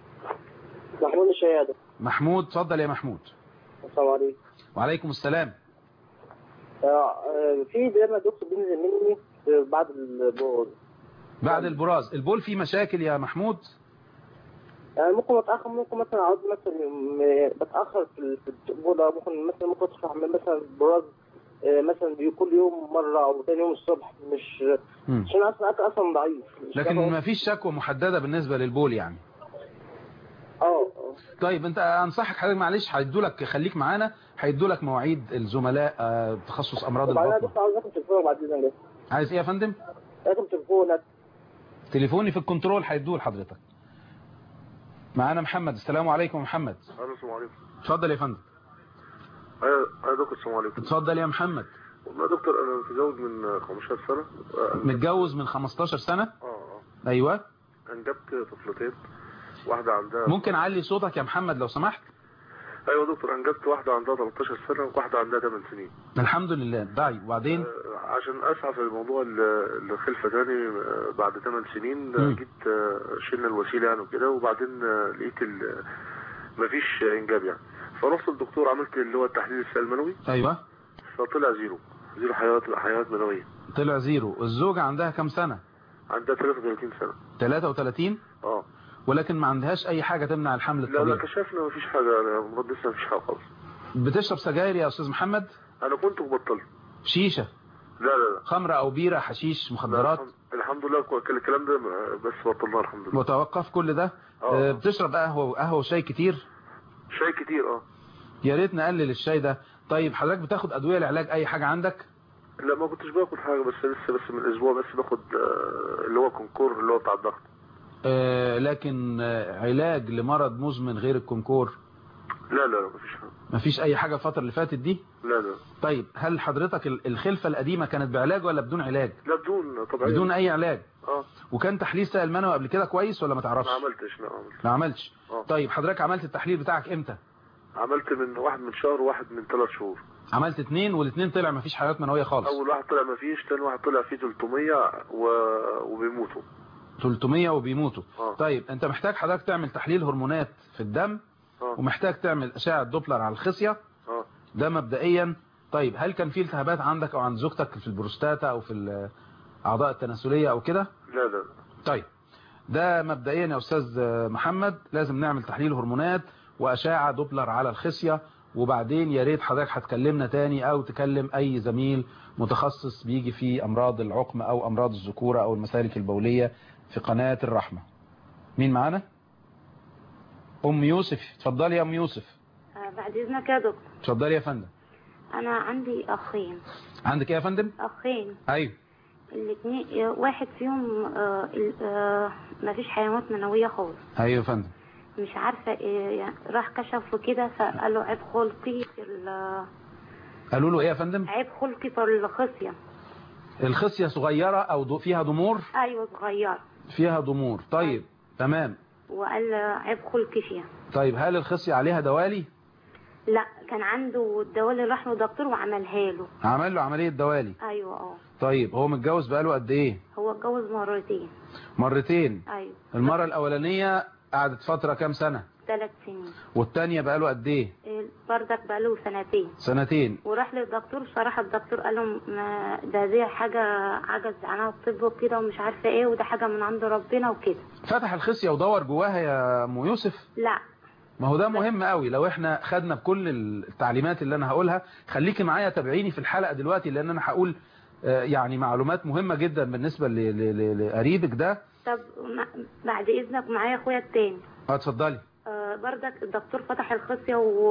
محمود الشيادة محمود اتفضل يا محمود السلام عليكم وعليكم السلام آه، آه، في دايما دكتور بينزل مني آه، بعد البول بعد البراز البول فيه مشاكل يا محمود يعني ممكن اتاخر ممكن مثلا اقعد مثلا م- بتاخر في ال- في البول أو ممكن مثلا ممكن ادخل اعمل مثلا براز آه، مثلا بي- كل يوم مره او ثاني يوم الصبح مش مم. عشان اصلا اكل اصلا ضعيف مش لكن عارف- ما فيش شكوى محددة بالنسبة للبول يعني اه اه طيب انت انصحك حضرتك معلش هيدولك خليك معانا هيدولك مواعيد الزملاء آه، تخصص امراض وبعدين البطن بس عاوز اخد تليفونك بعد اذنك بس عايز ايه يا فندم اخد تليفونك تليفوني في الكنترول هيدوه لحضرتك معانا محمد السلام عليكم محمد الو السلام عليكم اتفضل يا فندم ايوه ايوه دكتور السلام عليكم اتفضل يا محمد والله يا دكتور انا متزوج من 15 سنه آه، متجوز من 15 سنة اه اه ايوه انجبت طفلتين واحده عندها ممكن علي صوتك يا محمد لو سمحت ايوه يا دكتور انجبت واحده عندها 13 سنه وواحده عندها 8 سنين الحمد لله طيب وبعدين آه، عشان اسعى في موضوع ال- الخلفه تاني آه، بعد 8 سنين آه، مم. جيت آه، شلنا الوسيله يعني وكده وبعدين آه، لقيت ال- مفيش انجاب يعني فرحت للدكتور عملت اللي هو التحليل السائل المنوي ايوه فطلع زيرو زيرو حيوانات حيوانات منويه طلع زيرو الزوجة عندها كم سنة عندها 33 سنه 33 اه ولكن ما عندهاش اي حاجة تمنع الحمل لا لا الطبيعي كشفنا مفيش حاجه انا مرض لسه مفيش حاجه خالص بتشرب سجاير يا استاذ محمد انا كنت وبطلت شيشة لا لا لا خمرة او بيرة حشيش مخدرات الحمد- الحمد لله كو- كل الكلام ده م- بس بطلناه الحمد لله وتوقف كل ده آه. آه، بتشرب قهوة قهوة وشاي كتير شاي كتير اه يا ريت نقلل الشاي ده طيب حضرتك بتاخد ادوية لعلاج اي حاجة عندك لا ما كنتش باخد حاجه بس لسه بس من اسبوع بس باخد آه، اللي هو كونكور اللي هو بتاع الضغط آه، لكن آه، علاج لمرض مزمن غير الكونكور لا لا لا مفيش حاجة. مفيش اي حاجة الفترة اللي فاتت دي لا لا طيب هل حضرتك ال- الخلفة القديمة كانت بعلاج ولا بدون علاج لا بدون طبعا بدون اي علاج اه وكان تحليل سائل منوي قبل كده كويس ولا ما تعرفش ما عملتش لا عملت ما عملتش اه طيب حضرتك عملت التحليل بتاعك امتى عملت من واحد من شهر وواحد من ثلاث شهور عملت اتنين والاثنين طلع مفيش حيوانات منوية خالص اول واحد طلع مفيش تاني واحد طلع فيه 300 و... وبيموتوا 300 وبيموتوا اه طيب انت محتاج حضرتك تعمل تحليل هرمونات في الدم اه ومحتاج تعمل اشعه دوبلر على الخصيه اه ده مبدئيا طيب هل كان في التهابات عندك او عند زوجتك في البروستاتا او في الاعضاء التناسليه او كده لا لا طيب ده مبدئيا يا استاذ محمد لازم نعمل تحليل هرمونات واشعه دوبلر على الخصيه وبعدين يا ريت حضرتك هتكلمنا تاني او تكلم اي زميل متخصص بيجي في امراض العقم او امراض الذكوره او المسالك البوليه في قناه الرحمه مين معانا ام يوسف اتفضلي يا ام يوسف آه، بعد اذنك يا دكتور اتفضلي يا فندم انا عندي اخين عندك ايه يا فندم اخين ايوه الاثنين واحد فيهم آه ال- آه ما فيش حيوانات منويه خالص ايوه يا فندم مش عارفه إيه يعني راح كشف كده فقالوا عيب خلقي في ال- قالوا له ايه يا فندم عيب خلقي في الخصيه الخصيه صغيره او ض- فيها ضمور ايوه صغير فيها ضمور طيب تمام وقال عيب خلقي فيها طيب هل الخصيه عليها دوالي لا كان عنده الدوالي راح له دكتور وعملها له عمل له عمليه دوالي ايوه اه طيب هو متجوز بقاله قد ايه هو اتجوز مرتين مرتين ايوه المره الاولانيه قعدت فتره كام سنه ثلاث سنين والتانية بقاله قد ايه إيه، بردك بقاله سنتين سنتين وراح للدكتور بصراحة الدكتور قال له ما ده دي حاجة عجز عنها الطب وكده ومش عارفة ايه وده حاجة من عند ربنا وكده فتح الخصيه ودور جواها يا ام يوسف لا ما هو ده مهم قوي لو احنا خدنا بكل التعليمات اللي انا هقولها خليكي معايا تابعيني في الحلقه دلوقتي لان انا هقول آه، يعني معلومات مهمه جدا بالنسبه ل- ل- ل- لقريبك ده طب ما- بعد اذنك معايا اخويا التاني اه اتفضلي آه، بردك الدكتور فتح الخصية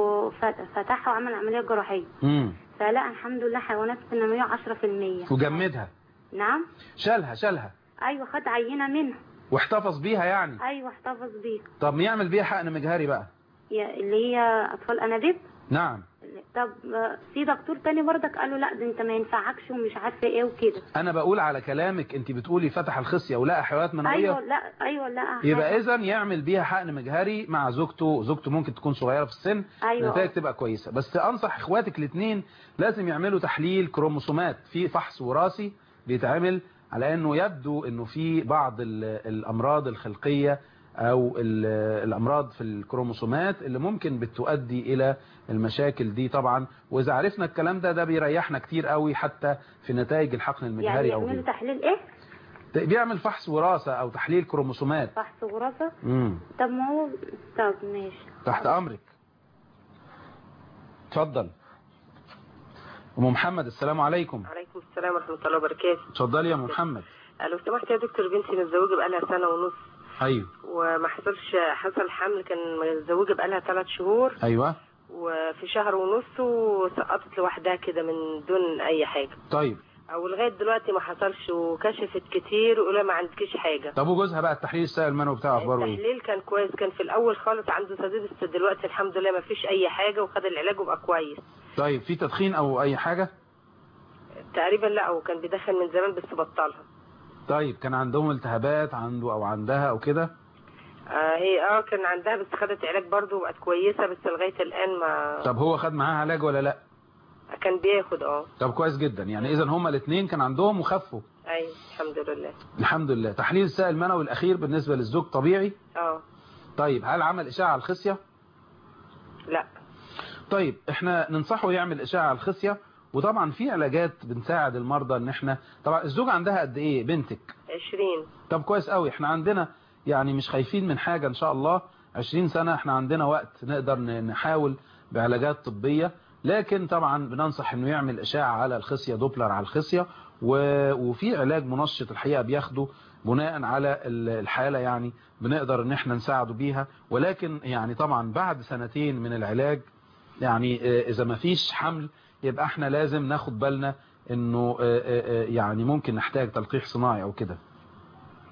وفتحها وعمل عملية جراحية امم فلا الحمد لله حيوانات سينامية 10% وجمدها نعم شالها شالها ايوه خد عينة منها واحتفظ بيها يعني ايوه احتفظ بيها طب يعمل بيها حقن مجهري بقى يا- اللي هي اطفال انابيب نعم طب آه، في دكتور تاني بردك قال له لا ده انت ما ينفعكش ومش عارفه ايه وكده انا بقول على كلامك انت بتقولي فتح الخصيه ولقى حيوانات منويه ايوه لا ايوه لا يبقى اذا يعمل بيها حقن مجهري مع زوجته زوجته ممكن تكون صغيره في السن أيوة. النتائج تبقى كويسه بس انصح اخواتك الاثنين لازم يعملوا تحليل كروموسومات في فحص وراثي بيتعمل على انه يبدو انه في بعض ال- الامراض الخلقيه او ال- الامراض في الكروموسومات اللي ممكن بتؤدي الى المشاكل دي طبعا واذا عرفنا الكلام ده ده بيريحنا كتير قوي حتى في نتائج الحقن يعني المجهري او يعملوا غيره تحليل ايه بيعمل فحص وراثه او تحليل كروموسومات فحص وراثه امم طب ما هو طب ماشي تحت امرك اتفضل ام محمد السلام عليكم عليكم السلام ورحمة الله وبركاته اتفضلي يا ام محمد لو سمحت يا دكتور بنتي متزوجة بقالها سنة ونص ايوه وما حصلش حصل حمل كان متزوجة بقالها ثلاث شهور ايوه وفي شهر ونص وسقطت لوحدها كده من دون أي حاجة طيب أو لغاية دلوقتي ما حصلش وكشفت كتير وقولها ما عندكيش حاجة طب وجوزها بقى التحليل السائل المنوي بتاعه اخباره ايه التحليل كان كويس كان في الأول خالص عنده سديد بس دلوقتي الحمد لله ما فيش أي حاجة وخد العلاج وبقى كويس طيب في تدخين او اي حاجه تقريبا لا هو كان بيدخن من زمان بس بطلها طيب كان عندهم التهابات عنده او عندها او كده آه هي اه كان عندها بس خدت علاج برضه وبقت كويسة بس لغاية الآن ما طب هو خد معاها علاج ولا لا كان بياخد اه طب كويس جدا يعني اذا هما الاثنين كان عندهم وخفوا ايوه الحمد لله الحمد لله تحليل السائل المنوي الاخير بالنسبه للزوج طبيعي اه طيب هل عمل اشعه على الخصيه لا طيب احنا ننصحه يعمل اشعه على الخصيه وطبعا في علاجات بنساعد المرضى ان احنا طبعا الزوج عندها قد ايه بنتك عشرين طب كويس قوي احنا عندنا يعني مش خايفين من حاجة ان شاء الله 20 سنة احنا عندنا وقت نقدر ن- نحاول بعلاجات طبية لكن طبعا بننصح انه يعمل اشاعة على الخصية دوبلر على الخصية و- وفي علاج منشط الحقيقة بياخده بناء على ال- الحالة يعني بنقدر ان احنا نساعده بيها ولكن يعني طبعا بعد سنتين من العلاج يعني اه، اذا ما فيش حمل يبقى احنا لازم ناخد بالنا انه اه، اه، اه، يعني ممكن نحتاج تلقيح صناعي او كده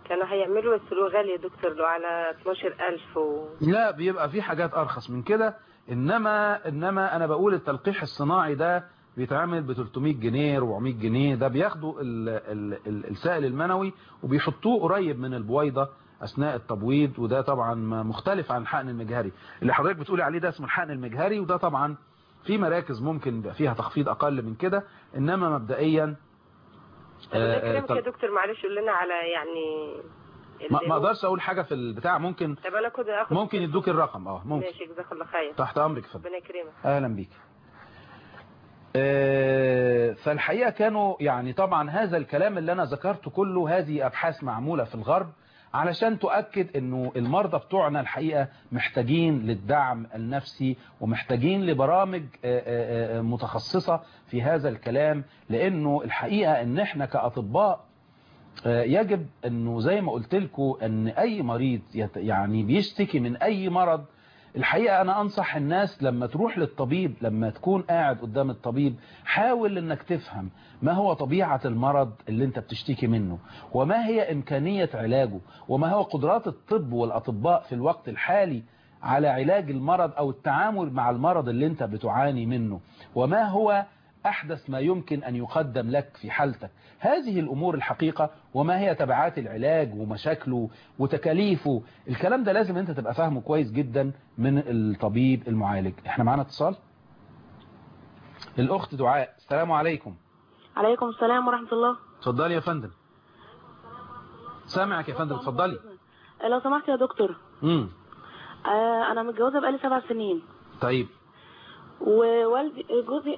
كانوا هيعملوا بس له غالي يا دكتور له على 12000 و... لا بيبقى في حاجات ارخص من كده انما انما انا بقول التلقيح الصناعي ده بيتعمل ب 300 جنيه 400 جنيه ده بياخدوا ال ال ال السائل المنوي وبيحطوه قريب من البويضه اثناء التبويض وده طبعا مختلف عن الحقن المجهري اللي حضرتك بتقولي عليه ده اسمه الحقن المجهري وده طبعا في مراكز ممكن يبقى فيها تخفيض اقل من كده انما مبدئيا طب آه، ده آه، كلامك طل- يا دكتور معلش قول لنا على يعني ما اللي ما هو- اقدرش اقول حاجه في البتاع ممكن طب انا كنت اخد ممكن يدوك الرقم اه ممكن ماشي جزاك الله خير تحت امرك فندم ربنا يكرمك اهلا بيك آه، فالحقيقة كانوا يعني طبعا هذا الكلام اللي انا ذكرته كله هذه ابحاث معمولة في الغرب علشان تؤكد انه المرضى بتوعنا الحقيقة محتاجين للدعم النفسي ومحتاجين لبرامج آه، آه، آه، متخصصة في هذا الكلام لانه الحقيقة ان احنا كاطباء آه، يجب انه زي ما قلت لكم ان اي مريض يت- يعني بيشتكي من اي مرض الحقيقة انا انصح الناس لما تروح للطبيب لما تكون قاعد قدام الطبيب حاول انك تفهم ما هو طبيعة المرض اللي انت بتشتكي منه وما هي امكانية علاجه وما هو قدرات الطب والاطباء في الوقت الحالي على علاج المرض او التعامل مع المرض اللي انت بتعاني منه وما هو أحدث ما يمكن أن يقدم لك في حالتك هذه الأمور الحقيقة وما هي تبعات العلاج ومشاكله وتكاليفه الكلام ده لازم أنت تبقى فاهمه كويس جدا من الطبيب المعالج احنا معانا اتصال الأخت دعاء السلام عليكم عليكم السلام ورحمة الله اتفضلي يا فندم سامعك يا فندم اتفضلي لو سمحت يا دكتور امم آه أنا متجوزة بقالي سبع سنين طيب ووالدي جوزي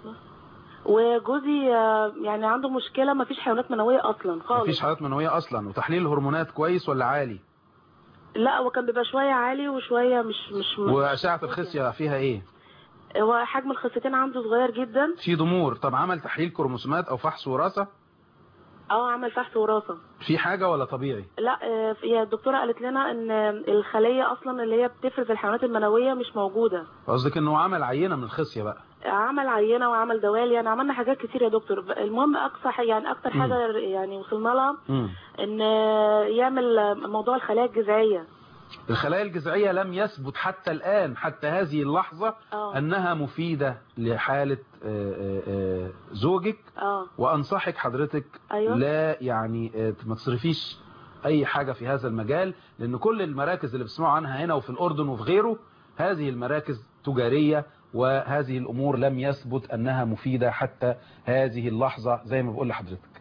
وجوزي آه، يعني عنده مشكلة مفيش حيوانات منوية أصلا خالص مفيش حالات منوية أصلا وتحليل الهرمونات كويس ولا عالي لا هو كان بيبقى شوية عالي وشوية مش مش وأشعة الخصية فيها إيه هو حجم الخصيتين عنده صغير جدا في ضمور طب عمل تحليل كروموسومات أو فحص وراثة اه عمل فحص وراثة في حاجة ولا طبيعي لا آه، هي الدكتورة قالت لنا ان الخلية اصلا اللي هي بتفرز الحيوانات المنوية مش موجودة قصدك انه عمل عينة من الخصية بقى عمل عينة وعمل دوالي يعني عملنا حاجات كتير يا دكتور المهم اقصى ح- يعني اكتر مم. حاجة يعني وصلنا لها مم. ان يعمل موضوع الخلايا الجذعية الخلايا الجذعية لم يثبت حتى الآن حتى هذه اللحظة اه أنها مفيدة لحالة آه، آه، آه، زوجك اه وأنصحك حضرتك أيوة. لا يعني آه، ما تصرفيش أي حاجة في هذا المجال لأن كل المراكز اللي بتسمعوا عنها هنا وفي الأردن وفي غيره هذه المراكز تجارية وهذه الأمور لم يثبت أنها مفيدة حتى هذه اللحظة زي ما بقول لحضرتك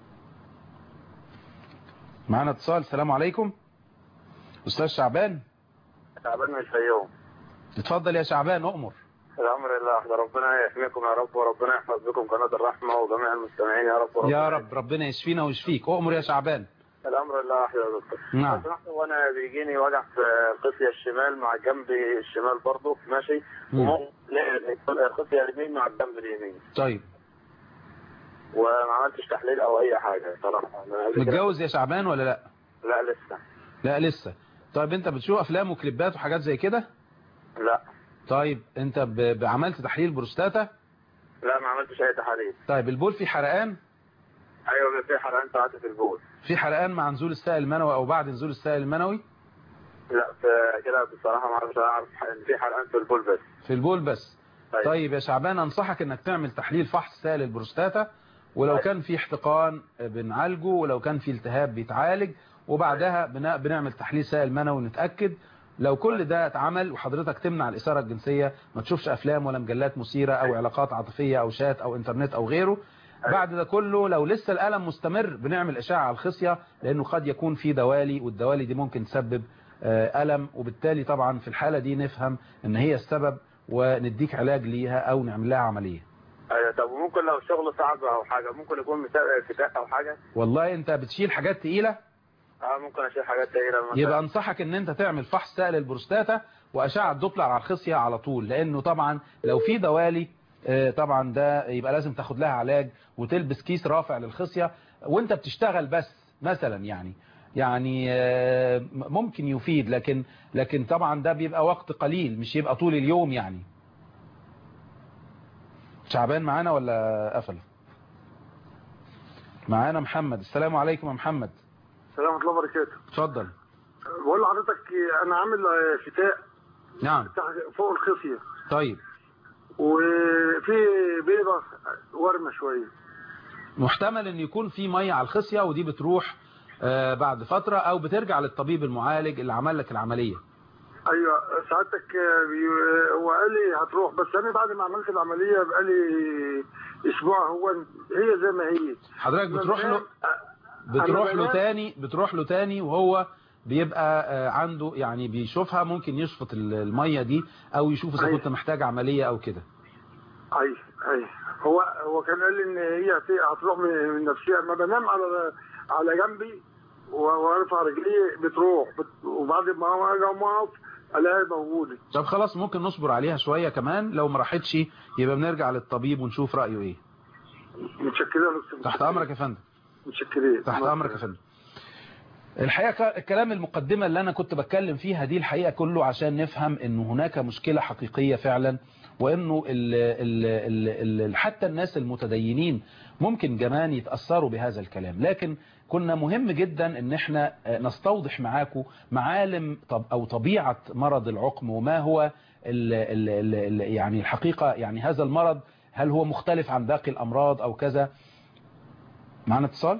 معنا اتصال السلام عليكم أستاذ شعبان تعبان من الفيوم اتفضل يا شعبان أؤمر الامر لله احنا ربنا يحميكم يا رب وربنا يحفظ بكم قناه الرحمه وجميع المستمعين يا رب وربنا يا رب ربنا يشفينا ويشفيك أؤمر يا شعبان الامر لله احلى يا دكتور نعم. لو سمحت وانا بيجيني وجع في القصيه الشمال مع الجنب الشمال برضه ماشي مم. وممكن لا، القصيه اليمين مع الجنب اليمين طيب وما عملتش تحليل او اي حاجه صراحه أنا قبل كده- متجوز يا شعبان ولا لا لا لسه لا لسه طيب انت بتشوف افلام وكليبات وحاجات زي كده لا طيب انت ب- عملت تحليل بروستاتا لا ما عملتش اي تحاليل طيب البول فيه حرقان ايوه في حرقان ساعات في البول في حرقان مع نزول السائل المنوي او بعد نزول السائل المنوي لا في كده بصراحه ما اعرفش اعرف ان في حرقان في البول بس في البول بس طيب. طيب يا شعبان انصحك انك تعمل تحليل فحص سائل البروستاتا ولو كان في احتقان بنعالجه ولو كان في التهاب بيتعالج وبعدها بن- بنعمل تحليل سائل منوي نتأكد لو كل ده اتعمل وحضرتك تمنع الإثارة الجنسية ما تشوفش أفلام ولا مجلات مثيرة أو علاقات عاطفية أو شات أو إنترنت أو غيره بعد ده كله لو لسه الألم مستمر بنعمل إشعة على الخصية لأنه قد يكون في دوالي والدوالي دي ممكن تسبب آه، ألم وبالتالي طبعا في الحالة دي نفهم إن هي السبب ونديك علاج ليها أو نعمل لها عملية ايوه طب وممكن لو الشغل صعب او حاجه ممكن يكون مسابقه فتاة او حاجه والله أنت بتشيل حاجات تقيلة اه ممكن اشيل حاجات تقيله مثلا يبقى انصحك ان انت تعمل فحص سائل البروستاتا واشعه دوبلر على الخصيه على طول لانه طبعا لو في دوالي آه، طبعا ده يبقى لازم تاخد لها علاج وتلبس كيس رافع للخصيه وانت بتشتغل بس مثلا يعني يعني آه، ممكن يفيد لكن لكن طبعا ده بيبقى وقت قليل مش يبقى طول اليوم يعني شعبان معانا ولا قفل معانا محمد السلام عليكم يا محمد السلام ورحمه الله وبركاته اتفضل بقول لحضرتك انا عامل آه، فتاء نعم تحت- فوق الخصيه طيب وفي بيضه ورمه شويه محتمل ان يكون في ميه على الخصيه ودي بتروح آه، بعد فتره او بترجع للطبيب المعالج اللي عمل لك العمليه ايوه سعادتك آه، بي- هو قال لي هتروح بس انا بعد ما عملت العمليه بقالي اسبوع هو هي زي ما هي حضرتك بتروح له أنا بتروح له بنام- تاني بتروح له تاني وهو بيبقى آه، عنده يعني بيشوفها ممكن يشفط ال- الميه دي او يشوف اذا أيوة. كنت محتاج عمليه او كده اي اي هو هو كان قال لي ان هي هت- هتروح من من نفسها ما بنام على على جنبي و- وارفع رجلي بتروح بت- وبعد ما هو اجي أقوم اقف الاقيها موجوده طب خلاص ممكن نصبر عليها شويه كمان لو ما راحتش يبقى بنرجع للطبيب ونشوف رايه ايه متشكرين يا دكتور تحت امرك يا فندم متشكرين تحت امرك يا فندم الحقيقة الكلام المقدمة اللي أنا كنت بتكلم فيها دي الحقيقة كله عشان نفهم أنه هناك مشكلة حقيقية فعلا وأنه ال ال ال ال حتى الناس المتدينين ممكن كمان يتأثروا بهذا الكلام لكن كنا مهم جدا أن احنا نستوضح معاكم معالم طب أو طبيعة مرض العقم وما هو ال ال ال ال يعني الحقيقة يعني هذا المرض هل هو مختلف عن باقي الأمراض أو كذا معنا اتصال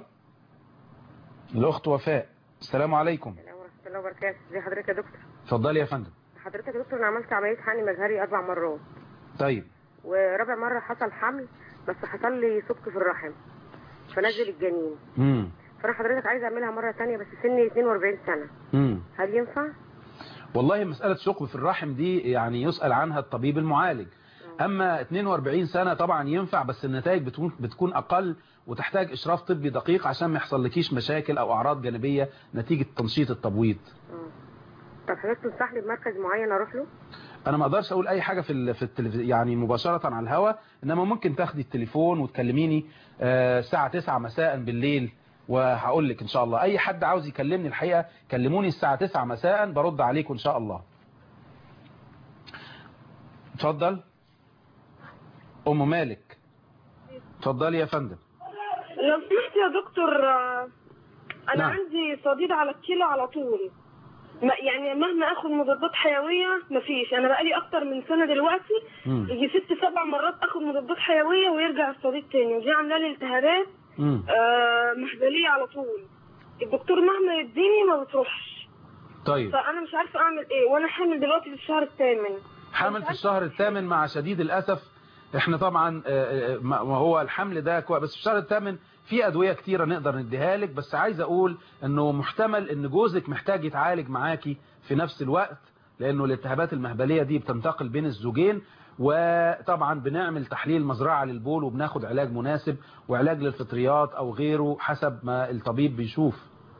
الأخت وفاء السلام عليكم ورحمة الله وبركاته ازي حضرتك يا دكتور اتفضلي يا فندم حضرتك يا دكتور انا عملت عملية حقن مجهري اربع مرات طيب ورابع مرة حصل حمل بس حصل لي ثقب في الرحم فنزل الجنين امم فانا حضرتك عايزه اعملها مرة تانية بس سني 42 سنة امم هل ينفع؟ والله مسألة ثقب في الرحم دي يعني يسأل عنها الطبيب المعالج أما 42 سنة طبعا ينفع بس النتائج بتكون بتكون أقل وتحتاج إشراف طبي دقيق عشان ما يحصلكيش مشاكل أو أعراض جانبية نتيجة تنشيط التبويض طب حضرتك تنصح لي بمركز معين اروح له؟ انا ما اقدرش اقول اي حاجه في ال... في التلف... يعني مباشره على الهواء انما ممكن تاخدي التليفون وتكلميني آه، الساعه 9 مساء بالليل وهقول لك ان شاء الله اي حد عاوز يكلمني الحقيقه كلموني الساعه 9 مساء برد عليكم ان شاء الله اتفضل ام مالك اتفضلي يا فندم لو سمحت يا دكتور آه، انا نعم. عندي صديد على الكلى على طول ما يعني مهما اخد مضادات حيويه مفيش انا بقالي اكتر من سنه دلوقتي مم. يجي ست سبع مرات اخد مضادات حيويه ويرجع الصديد تاني ودي عامله لي التهابات مم. آه مهبليه على طول الدكتور مهما يديني ما بتروحش طيب فانا مش عارفه اعمل ايه وانا حامل دلوقتي في الشهر الثامن حامل في الشهر الثامن مع شديد الأسف احنا طبعا آه، آه، ما ما هو الحمل ده كويس بس في الشهر الثامن في أدوية كتيرة نقدر نديها لك بس عايز أقول أنه محتمل أن جوزك محتاج يتعالج معاكي في نفس الوقت لأنه الالتهابات المهبلية دي بتنتقل بين الزوجين وطبعا بنعمل تحليل مزرعة للبول وبناخد علاج مناسب وعلاج للفطريات أو غيره حسب ما الطبيب بيشوف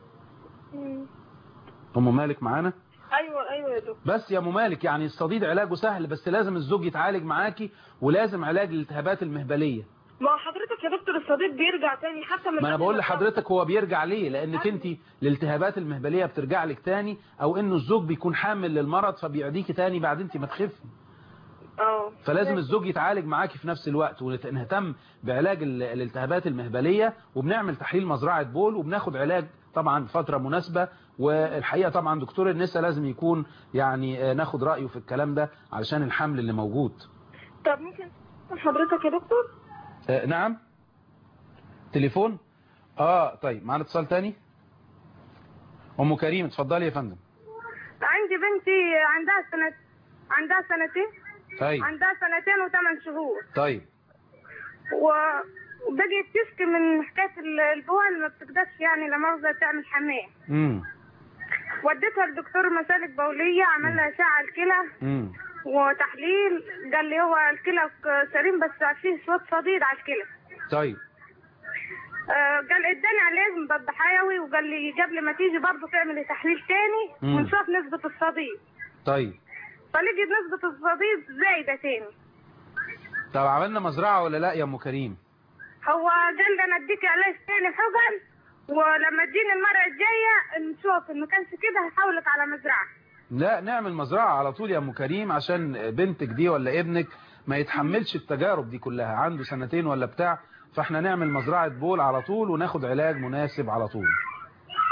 أم مالك معانا؟ ايوه ايوه يا دكتور بس يا ام مالك يعني الصديد علاجه سهل بس لازم الزوج يتعالج معاكي ولازم علاج للالتهابات المهبليه ما هو حضرتك يا دكتور الصديد بيرجع تاني حتى من ما انا قبل بقول ما لحضرتك هو بيرجع ليه لانك انت الالتهابات المهبليه بترجع لك تاني او انه الزوج بيكون حامل للمرض فبيعديكي تاني بعد انت ما تخفي اه فلازم الزوج يتعالج معاكي في نفس الوقت ونهتم بعلاج ال- الالتهابات المهبليه وبنعمل تحليل مزرعه بول وبناخد علاج طبعا فتره مناسبه والحقيقه طبعا دكتور النساء لازم يكون يعني آه، ناخد رايه في الكلام ده علشان الحمل اللي موجود طب ممكن حضرتك يا دكتور آه، نعم تليفون اه طيب معانا اتصال تاني ام كريم اتفضلي يا فندم عندي بنتي عندها سنة عندها سنتين طيب عندها سنتين وثمان شهور طيب و... وبقيت تشكي من حكاية ال- البول ما بتقدرش يعني لا مؤاخذة تعمل حمام امم وديتها لدكتور مسالك بولية عمل لها أشعة الكلى امم وتحليل قال لي هو الكلى ك- سليم بس فيه شوية صديد على الكلى طيب آه، قال اداني علاج مضاد حيوي وقال لي قبل ما تيجي برضه تعملي تحليل تاني مم. ونشوف نسبة الصديد طيب فلقيت نسبة الصديد زايدة تاني طب عملنا مزرعه ولا لا يا ام كريم هو قال لي انا اديك علاج تاني حقن ولما تجيني المرة الجاية نشوف ان ما كانش كده هحولك على مزرعة لا نعمل مزرعه على طول يا ام كريم عشان بنتك دي ولا ابنك ما يتحملش التجارب دي كلها عنده سنتين ولا بتاع فاحنا نعمل مزرعه بول على طول وناخد علاج مناسب على طول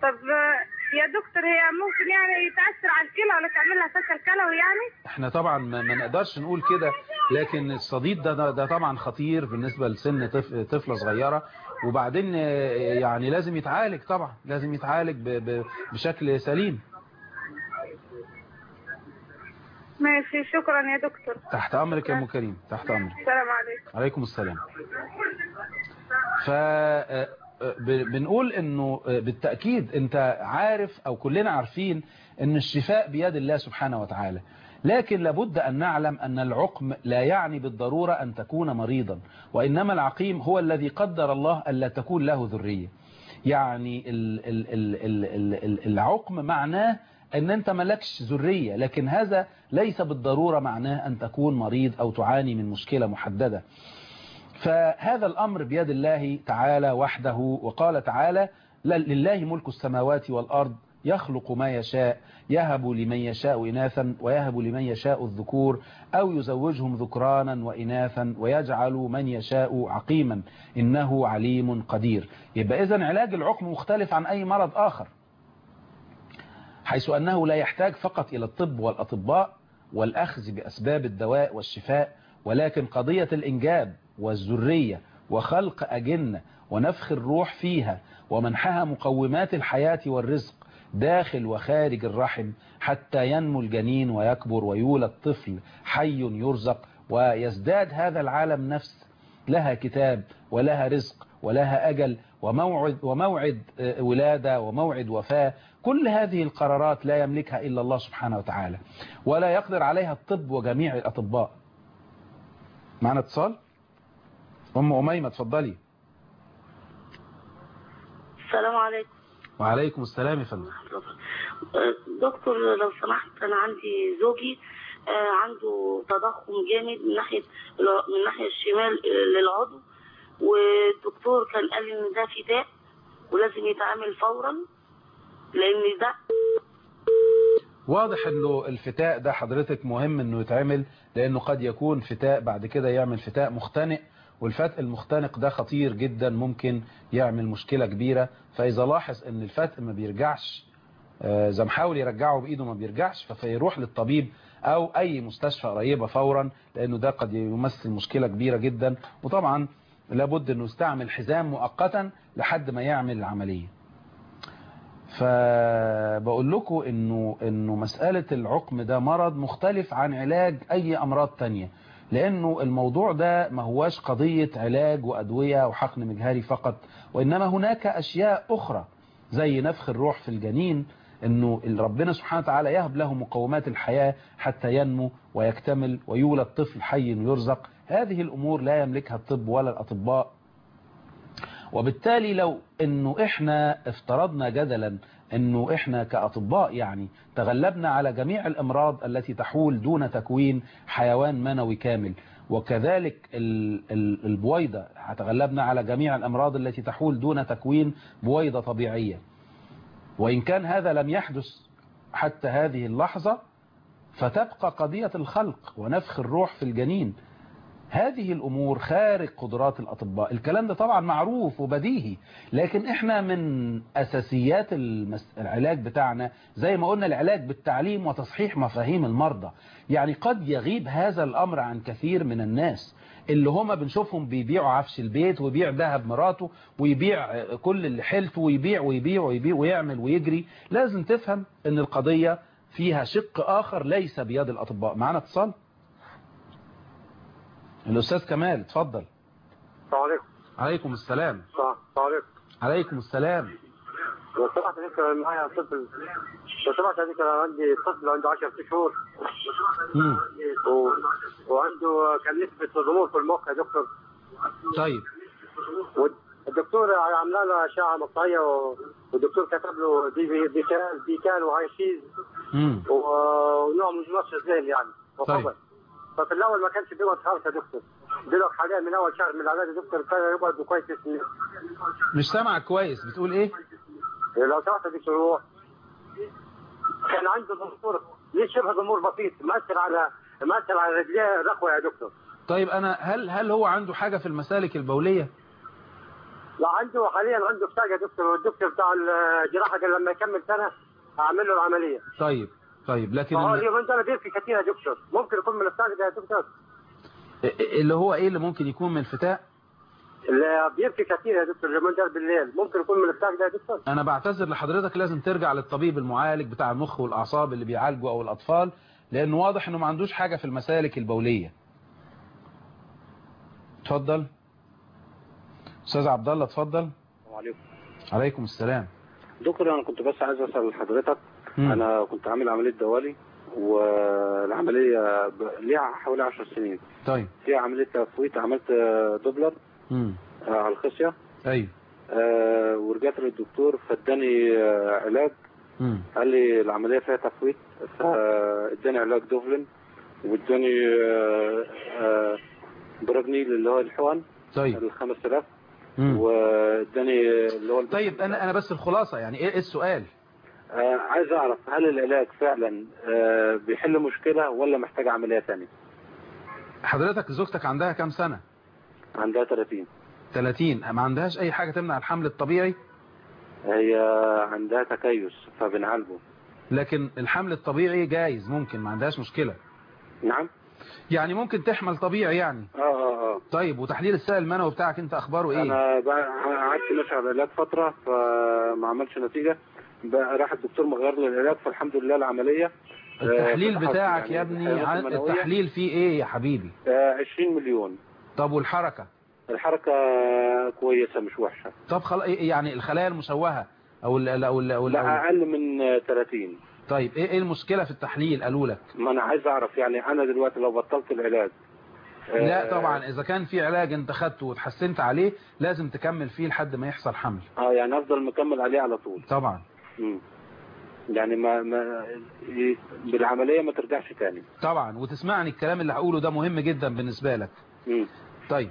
طب آه، يا دكتور هي ممكن يعني يتأثر على الكلى ولا تعمل لها فشل كلوي يعني احنا طبعا ما, ما نقدرش نقول كده لكن الصديد ده, ده, ده طبعا خطير بالنسبة لسن طف- طفلة صغيرة وبعدين آه، يعني لازم يتعالج طبعا لازم يتعالج ب- ب- بشكل سليم ماشي شكرا يا دكتور تحت امرك يا ام كريم تحت امرك السلام عليكم عليكم السلام ف آه، آه، ب- بنقول انه آه، بالتأكيد انت عارف او كلنا عارفين ان الشفاء بيد الله سبحانه وتعالى لكن لابد ان نعلم ان العقم لا يعني بالضرورة ان تكون مريضا وانما العقيم هو الذي قدر الله الا تكون له ذرية يعني ال ال ال ال ال ال العقم معناه ان انت ملكش ذرية لكن هذا ليس بالضرورة معناه ان تكون مريض او تعاني من مشكلة محددة فهذا الأمر بيد الله تعالى وحده وقال تعالى لله ملك السماوات والأرض يخلق ما يشاء يهب لمن يشاء إناثا ويهب لمن يشاء الذكور أو يزوجهم ذكرانا وإناثا ويجعل من يشاء عقيما إنه عليم قدير يبقى إذن علاج العقم مختلف عن أي مرض آخر حيث أنه لا يحتاج فقط إلى الطب والأطباء والأخذ بأسباب الدواء والشفاء ولكن قضية الإنجاب والذرية وخلق أجنة ونفخ الروح فيها ومنحها مقومات الحياة والرزق داخل وخارج الرحم حتى ينمو الجنين ويكبر ويولد طفل حي يرزق ويزداد هذا العالم نفس لها كتاب ولها رزق ولها أجل وموعد, وموعد آه، ولادة وموعد وفاة كل هذه القرارات لا يملكها إلا الله سبحانه وتعالى ولا يقدر عليها الطب وجميع الأطباء معنا اتصال أم أميمة اتفضلي السلام عليكم وعليكم السلام يا فندم آه، دكتور لو سمحت انا عندي زوجي آه، عنده تضخم جامد من ناحيه من الناحيه الشمال آه، للعضو والدكتور كان قال لي ان ده فتاء ولازم يتعامل فورا لان ده واضح انه الفتاء ده حضرتك مهم انه يتعمل لانه قد يكون فتاء بعد كده يعمل فتاء مختنق والفتق المختنق ده خطير جدا ممكن يعمل مشكلة كبيرة فاذا لاحظ ان الفتق ما بيرجعش آه، اذا محاول يرجعه بايده ما بيرجعش فيروح للطبيب او اي مستشفى قريبة فورا لانه ده قد يمثل مشكلة كبيرة جدا وطبعا لابد انه يستعمل حزام مؤقتا لحد ما يعمل العملية فبقول لكم انه انه مسألة العقم ده مرض مختلف عن علاج اي امراض تانية لانه الموضوع ده ما هواش قضية علاج وادوية وحقن مجهري فقط وانما هناك اشياء اخرى زي نفخ الروح في الجنين انه ربنا سبحانه وتعالى يهب له مقومات الحياة حتى ينمو ويكتمل ويولد طفل حي يرزق هذه الامور لا يملكها الطب ولا الاطباء وبالتالي لو انه احنا افترضنا جدلا انه احنا كاطباء يعني تغلبنا على جميع الامراض التي تحول دون تكوين حيوان منوي كامل وكذلك ال- ال- البويضة تغلبنا على جميع الامراض التي تحول دون تكوين بويضة طبيعية وان كان هذا لم يحدث حتى هذه اللحظة فتبقى قضية الخلق ونفخ الروح في الجنين هذه الأمور خارج قدرات الأطباء الكلام ده طبعا معروف وبديهي لكن احنا من أساسيات المس... العلاج بتاعنا زي ما قلنا العلاج بالتعليم وتصحيح مفاهيم المرضى يعني قد يغيب هذا الأمر عن كثير من الناس اللي هما بنشوفهم بيبيعوا عفش البيت ويبيع ذهب مراته ويبيع كل اللي حيلته ويبيع ويبيع ويبيع ويعمل ويجري لازم تفهم ان القضية فيها شق آخر ليس بيد الأطباء معنا اتصال الأستاذ كمال اتفضل السلام عليكم عليكم السلام السلام عليكم عليكم السلام لو سمحت انت معايا طفل لو سمحت انت عندي طفل عنده 10 شهور مم. و... وعنده كان نسبة ضمور في المخ يا دكتور طيب والدكتور عامله له اشعه مقطعيه و... والدكتور كتب له دي بي دي كان دي كان وهايشيز مم. و- ونوع من نص الذهن يعني طيب. وخبر ففي الاول ما كانش بيقعد خالص يا دكتور دلوقتي حاليا من اول شهر من العلاج يا دكتور كان يقعد كويس مش سامعك كويس بتقول ايه لو سمحت يا دكتور هو كان عنده ضمور ليه شبه ضمور بسيط مأثر على مأثر على رجليه رخوه يا دكتور طيب انا هل هل هو عنده حاجة في المسالك البولية لا عنده حاليا عنده بتاع يا دكتور والدكتور بتاع الجراحه قال لما يكمل سنه اعمل له العمليه طيب طيب لكن فهو الم- اليومين دول بيبكي كتير يا دكتور ممكن يكون من الفتاق ده يا دكتور اللي هو ايه اللي ممكن يكون من الفتاء اللي بيبكي كتير يا دكتور اليومين دول بالليل ممكن يكون من الفتاق ده يا دكتور انا بعتذر لحضرتك لازم ترجع للطبيب المعالج بتاع المخ والاعصاب اللي بيعالجه او الاطفال لانه واضح انه ما عندوش حاجة في المسالك البولية اتفضل استاذ عبد الله اتفضل السلام عليكم عليكم السلام دكتور انا كنت بس عايز اسال حضرتك مم. انا كنت عامل عمليه دوالي والعمليه ب... ليها حوالي 10 سنين طيب فيها عمليه تفويت عملت آه، دوبلر امم آه، على الخصيه ايوه آه، ورجعت للدكتور فاداني آه، علاج امم قال لي العمليه فيها تفويت فاداني علاج دوفلين واداني آه، آه، براجنيل اللي هو الحقن طيب ال 5000 مم. واداني اللي هو طيب انا انا بس الخلاصة يعني ايه إيه السؤال آه عايز اعرف هل العلاج فعلا آه بيحل مشكلة ولا محتاج عملية ثانيه حضرتك زوجتك عندها كام سنة عندها 30 30 ما عندهاش اي حاجة تمنع الحمل الطبيعي هي عندها تكيس فبنعالجه لكن الحمل الطبيعي جايز ممكن ما عندهاش مشكلة نعم يعني ممكن تحمل طبيعي يعني اه اه اه طيب وتحليل السائل المنوي بتاعك انت اخباره ايه انا بقى قعدت ماشي على العلاج فترة فما عملش نتيجة بقى راح الدكتور مغير لي العلاج فالحمد لله العملية آه، التحليل فتحت بتاعك يعني يا ابني الحيوانات عن- المنوية، التحليل فيه ايه يا حبيبي آه 20 مليون طب والحركة الحركة كويسة مش وحشة طب خلاص يعني الخلايا المشوهة او ال او ال او ال لا اقل من آه، 30 طيب ايه ايه المشكلة في التحليل قالوا لك ما انا عايز اعرف يعني انا دلوقتي لو بطلت العلاج لا آه، طبعا اذا كان في علاج انت خدته وتحسنت عليه لازم تكمل فيه لحد ما يحصل حمل اه يعني افضل مكمل عليه على طول طبعا مم. يعني ما ما إيه، بالعمليه ما ترجعش تاني طبعا وتسمعني الكلام اللي هقوله ده مهم جدا بالنسبة لك مم. طيب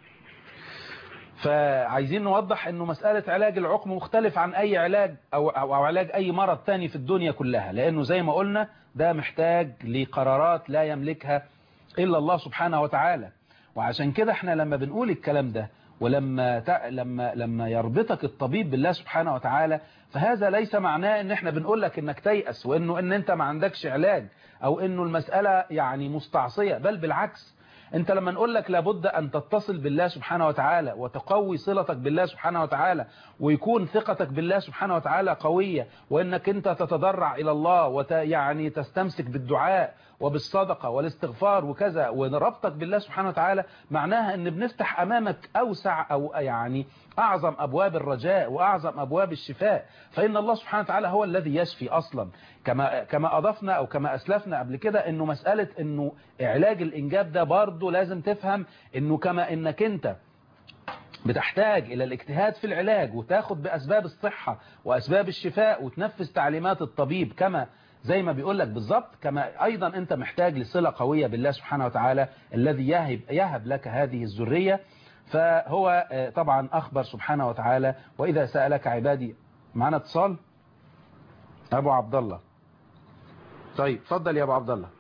فعايزين نوضح انه مسألة علاج العقم مختلف عن اي علاج او, أو, أو علاج اي مرض تاني في الدنيا كلها لانه زي ما قلنا ده محتاج لقرارات لا يملكها الا الله سبحانه وتعالى وعشان كده احنا لما بنقول الكلام ده ولما تع- لما لما يربطك الطبيب بالله سبحانه وتعالى فهذا ليس معناه ان احنا بنقول لك انك تيأس وانه ان انت ما عندكش علاج او انه المسألة يعني مستعصية بل بالعكس انت لما نقول لك لابد ان تتصل بالله سبحانه وتعالى وتقوي صلتك بالله سبحانه وتعالى ويكون ثقتك بالله سبحانه وتعالى قوية وانك انت تتضرع الى الله وت يعني تستمسك بالدعاء وبالصدقة والاستغفار وكذا وربطك بالله سبحانه وتعالى معناها ان بنفتح امامك اوسع او يعني اعظم ابواب الرجاء واعظم ابواب الشفاء فان الله سبحانه وتعالى هو الذي يشفي اصلا كما كما اضفنا او كما اسلفنا قبل كده انه مسألة انه علاج الانجاب ده برضه لازم تفهم انه كما انك انت بتحتاج إلى الاجتهاد في العلاج وتاخد بأسباب الصحة وأسباب الشفاء وتنفذ تعليمات الطبيب كما زي ما بيقول لك بالظبط كما أيضا أنت محتاج لصلة قوية بالله سبحانه وتعالى الذي يهب, يهب لك هذه الذرية فهو آه، طبعا أخبر سبحانه وتعالى وإذا سألك عبادي معنا اتصال أبو عبد الله طيب اتفضل يا أبو عبد الله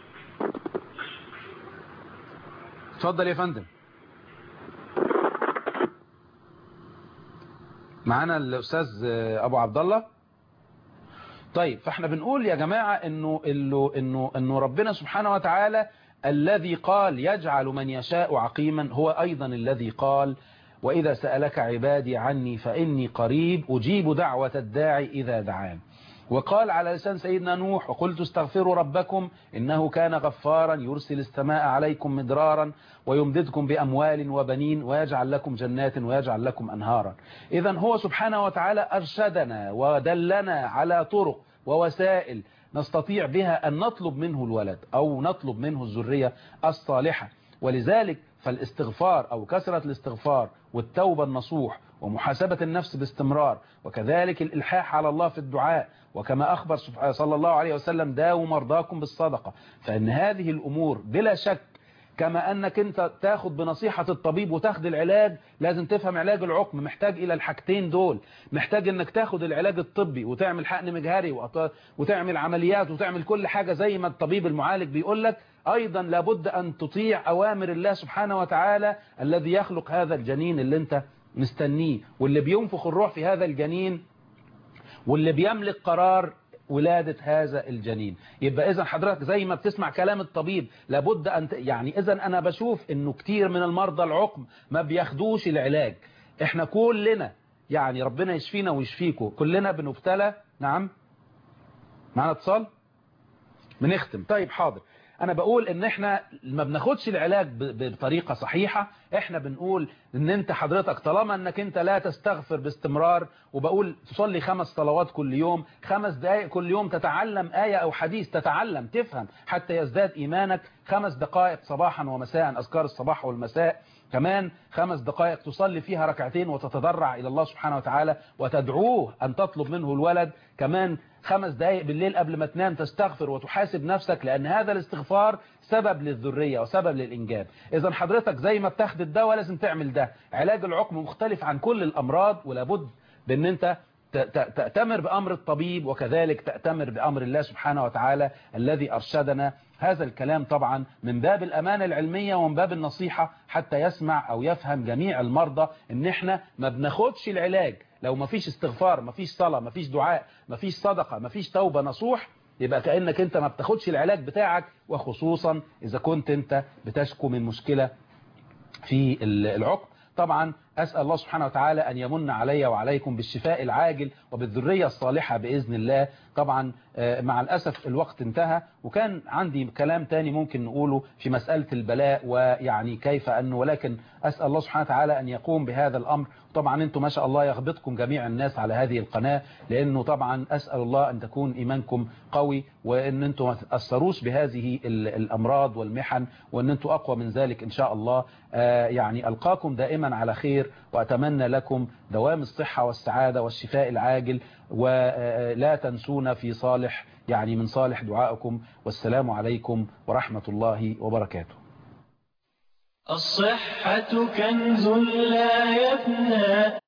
اتفضل يا فندم معانا الاستاذ ابو عبد الله طيب فاحنا بنقول يا جماعة انه انه انه انه ربنا سبحانه وتعالى الذي قال يجعل من يشاء عقيما هو ايضا الذي قال واذا سألك عبادي عني فاني قريب اجيب دعوة الداعي اذا دعان وقال على لسان سيدنا نوح وقلت استغفروا ربكم إنه كان غفارا يرسل السماء عليكم مدرارا ويمددكم بأموال وبنين ويجعل لكم جنات ويجعل لكم أنهارا إذا هو سبحانه وتعالى أرشدنا ودلنا على طرق ووسائل نستطيع بها أن نطلب منه الولد أو نطلب منه الذرية الصالحة ولذلك فالاستغفار أو كثرة الاستغفار والتوبة النصوح ومحاسبة النفس باستمرار وكذلك الإلحاح على الله في الدعاء وكما أخبر صلى الله عليه وسلم داووا مرضاكم بالصدقة فإن هذه الأمور بلا شك كما أنك أنت تاخد بنصيحة الطبيب وتاخد العلاج لازم تفهم علاج العقم محتاج إلى الحاجتين دول محتاج أنك تاخد العلاج الطبي وتعمل حقن مجهري وتعمل عمليات وتعمل كل حاجة زي ما الطبيب المعالج بيقول لك أيضا لابد أن تطيع أوامر الله سبحانه وتعالى الذي يخلق هذا الجنين اللي أنت مستنيه واللي بينفخ الروح في هذا الجنين واللي بيملك قرار ولادة هذا الجنين يبقى إذا حضرتك زي ما بتسمع كلام الطبيب لابد أن ت... يعني إذا أنا بشوف إنه كتير من المرضى العقم ما بياخدوش العلاج إحنا كلنا يعني ربنا يشفينا ويشفيكم كلنا بنبتلى نعم معنا اتصال بنختم طيب حاضر انا بقول ان احنا ما بناخدش العلاج بطريقة صحيحة احنا بنقول ان انت حضرتك طالما انك انت لا تستغفر باستمرار وبقول تصلي خمس صلوات كل يوم خمس دقائق كل يوم تتعلم آية او حديث تتعلم تفهم حتى يزداد ايمانك خمس دقائق صباحا ومساء اذكار الصباح والمساء كمان خمس دقائق تصلي فيها ركعتين وتتضرع إلى الله سبحانه وتعالى وتدعوه أن تطلب منه الولد كمان خمس دقائق بالليل قبل ما تنام تستغفر وتحاسب نفسك لأن هذا الاستغفار سبب للذرية وسبب للإنجاب إذا حضرتك زي ما بتاخد الدواء لازم تعمل ده علاج العقم مختلف عن كل الأمراض ولابد بأن أنت تأتمر بأمر الطبيب وكذلك تأتمر بأمر الله سبحانه وتعالى الذي أرشدنا هذا الكلام طبعا من باب الأمانة العلمية ومن باب النصيحة حتى يسمع أو يفهم جميع المرضى ان احنا ما بناخدش العلاج لو ما فيش استغفار ما فيش صلاة ما فيش دعاء ما فيش صدقة ما فيش توبة نصوح يبقى كأنك انت ما بتاخدش العلاج بتاعك وخصوصا إذا كنت انت بتشكو من مشكلة في العقم طبعا أسأل الله سبحانه وتعالى أن يمن علي وعليكم بالشفاء العاجل وبالذرية الصالحة بإذن الله طبعا مع الأسف الوقت انتهى وكان عندي كلام تاني ممكن نقوله في مسألة البلاء ويعني كيف أنه ولكن أسأل الله سبحانه وتعالى أن يقوم بهذا الأمر طبعا أنتم ما شاء الله يغبطكم جميع الناس على هذه القناة لأنه طبعا أسأل الله أن تكون إيمانكم قوي وأن أنتم ما تتأثروش بهذه الأمراض والمحن وأن أنتم أقوى من ذلك إن شاء الله يعني ألقاكم دائما على خير وأتمنى لكم دوام الصحة والسعادة والشفاء العاجل ولا تنسونا في صالح يعني من صالح دعائكم والسلام عليكم ورحمة الله وبركاته الصحة كنز لا يفنى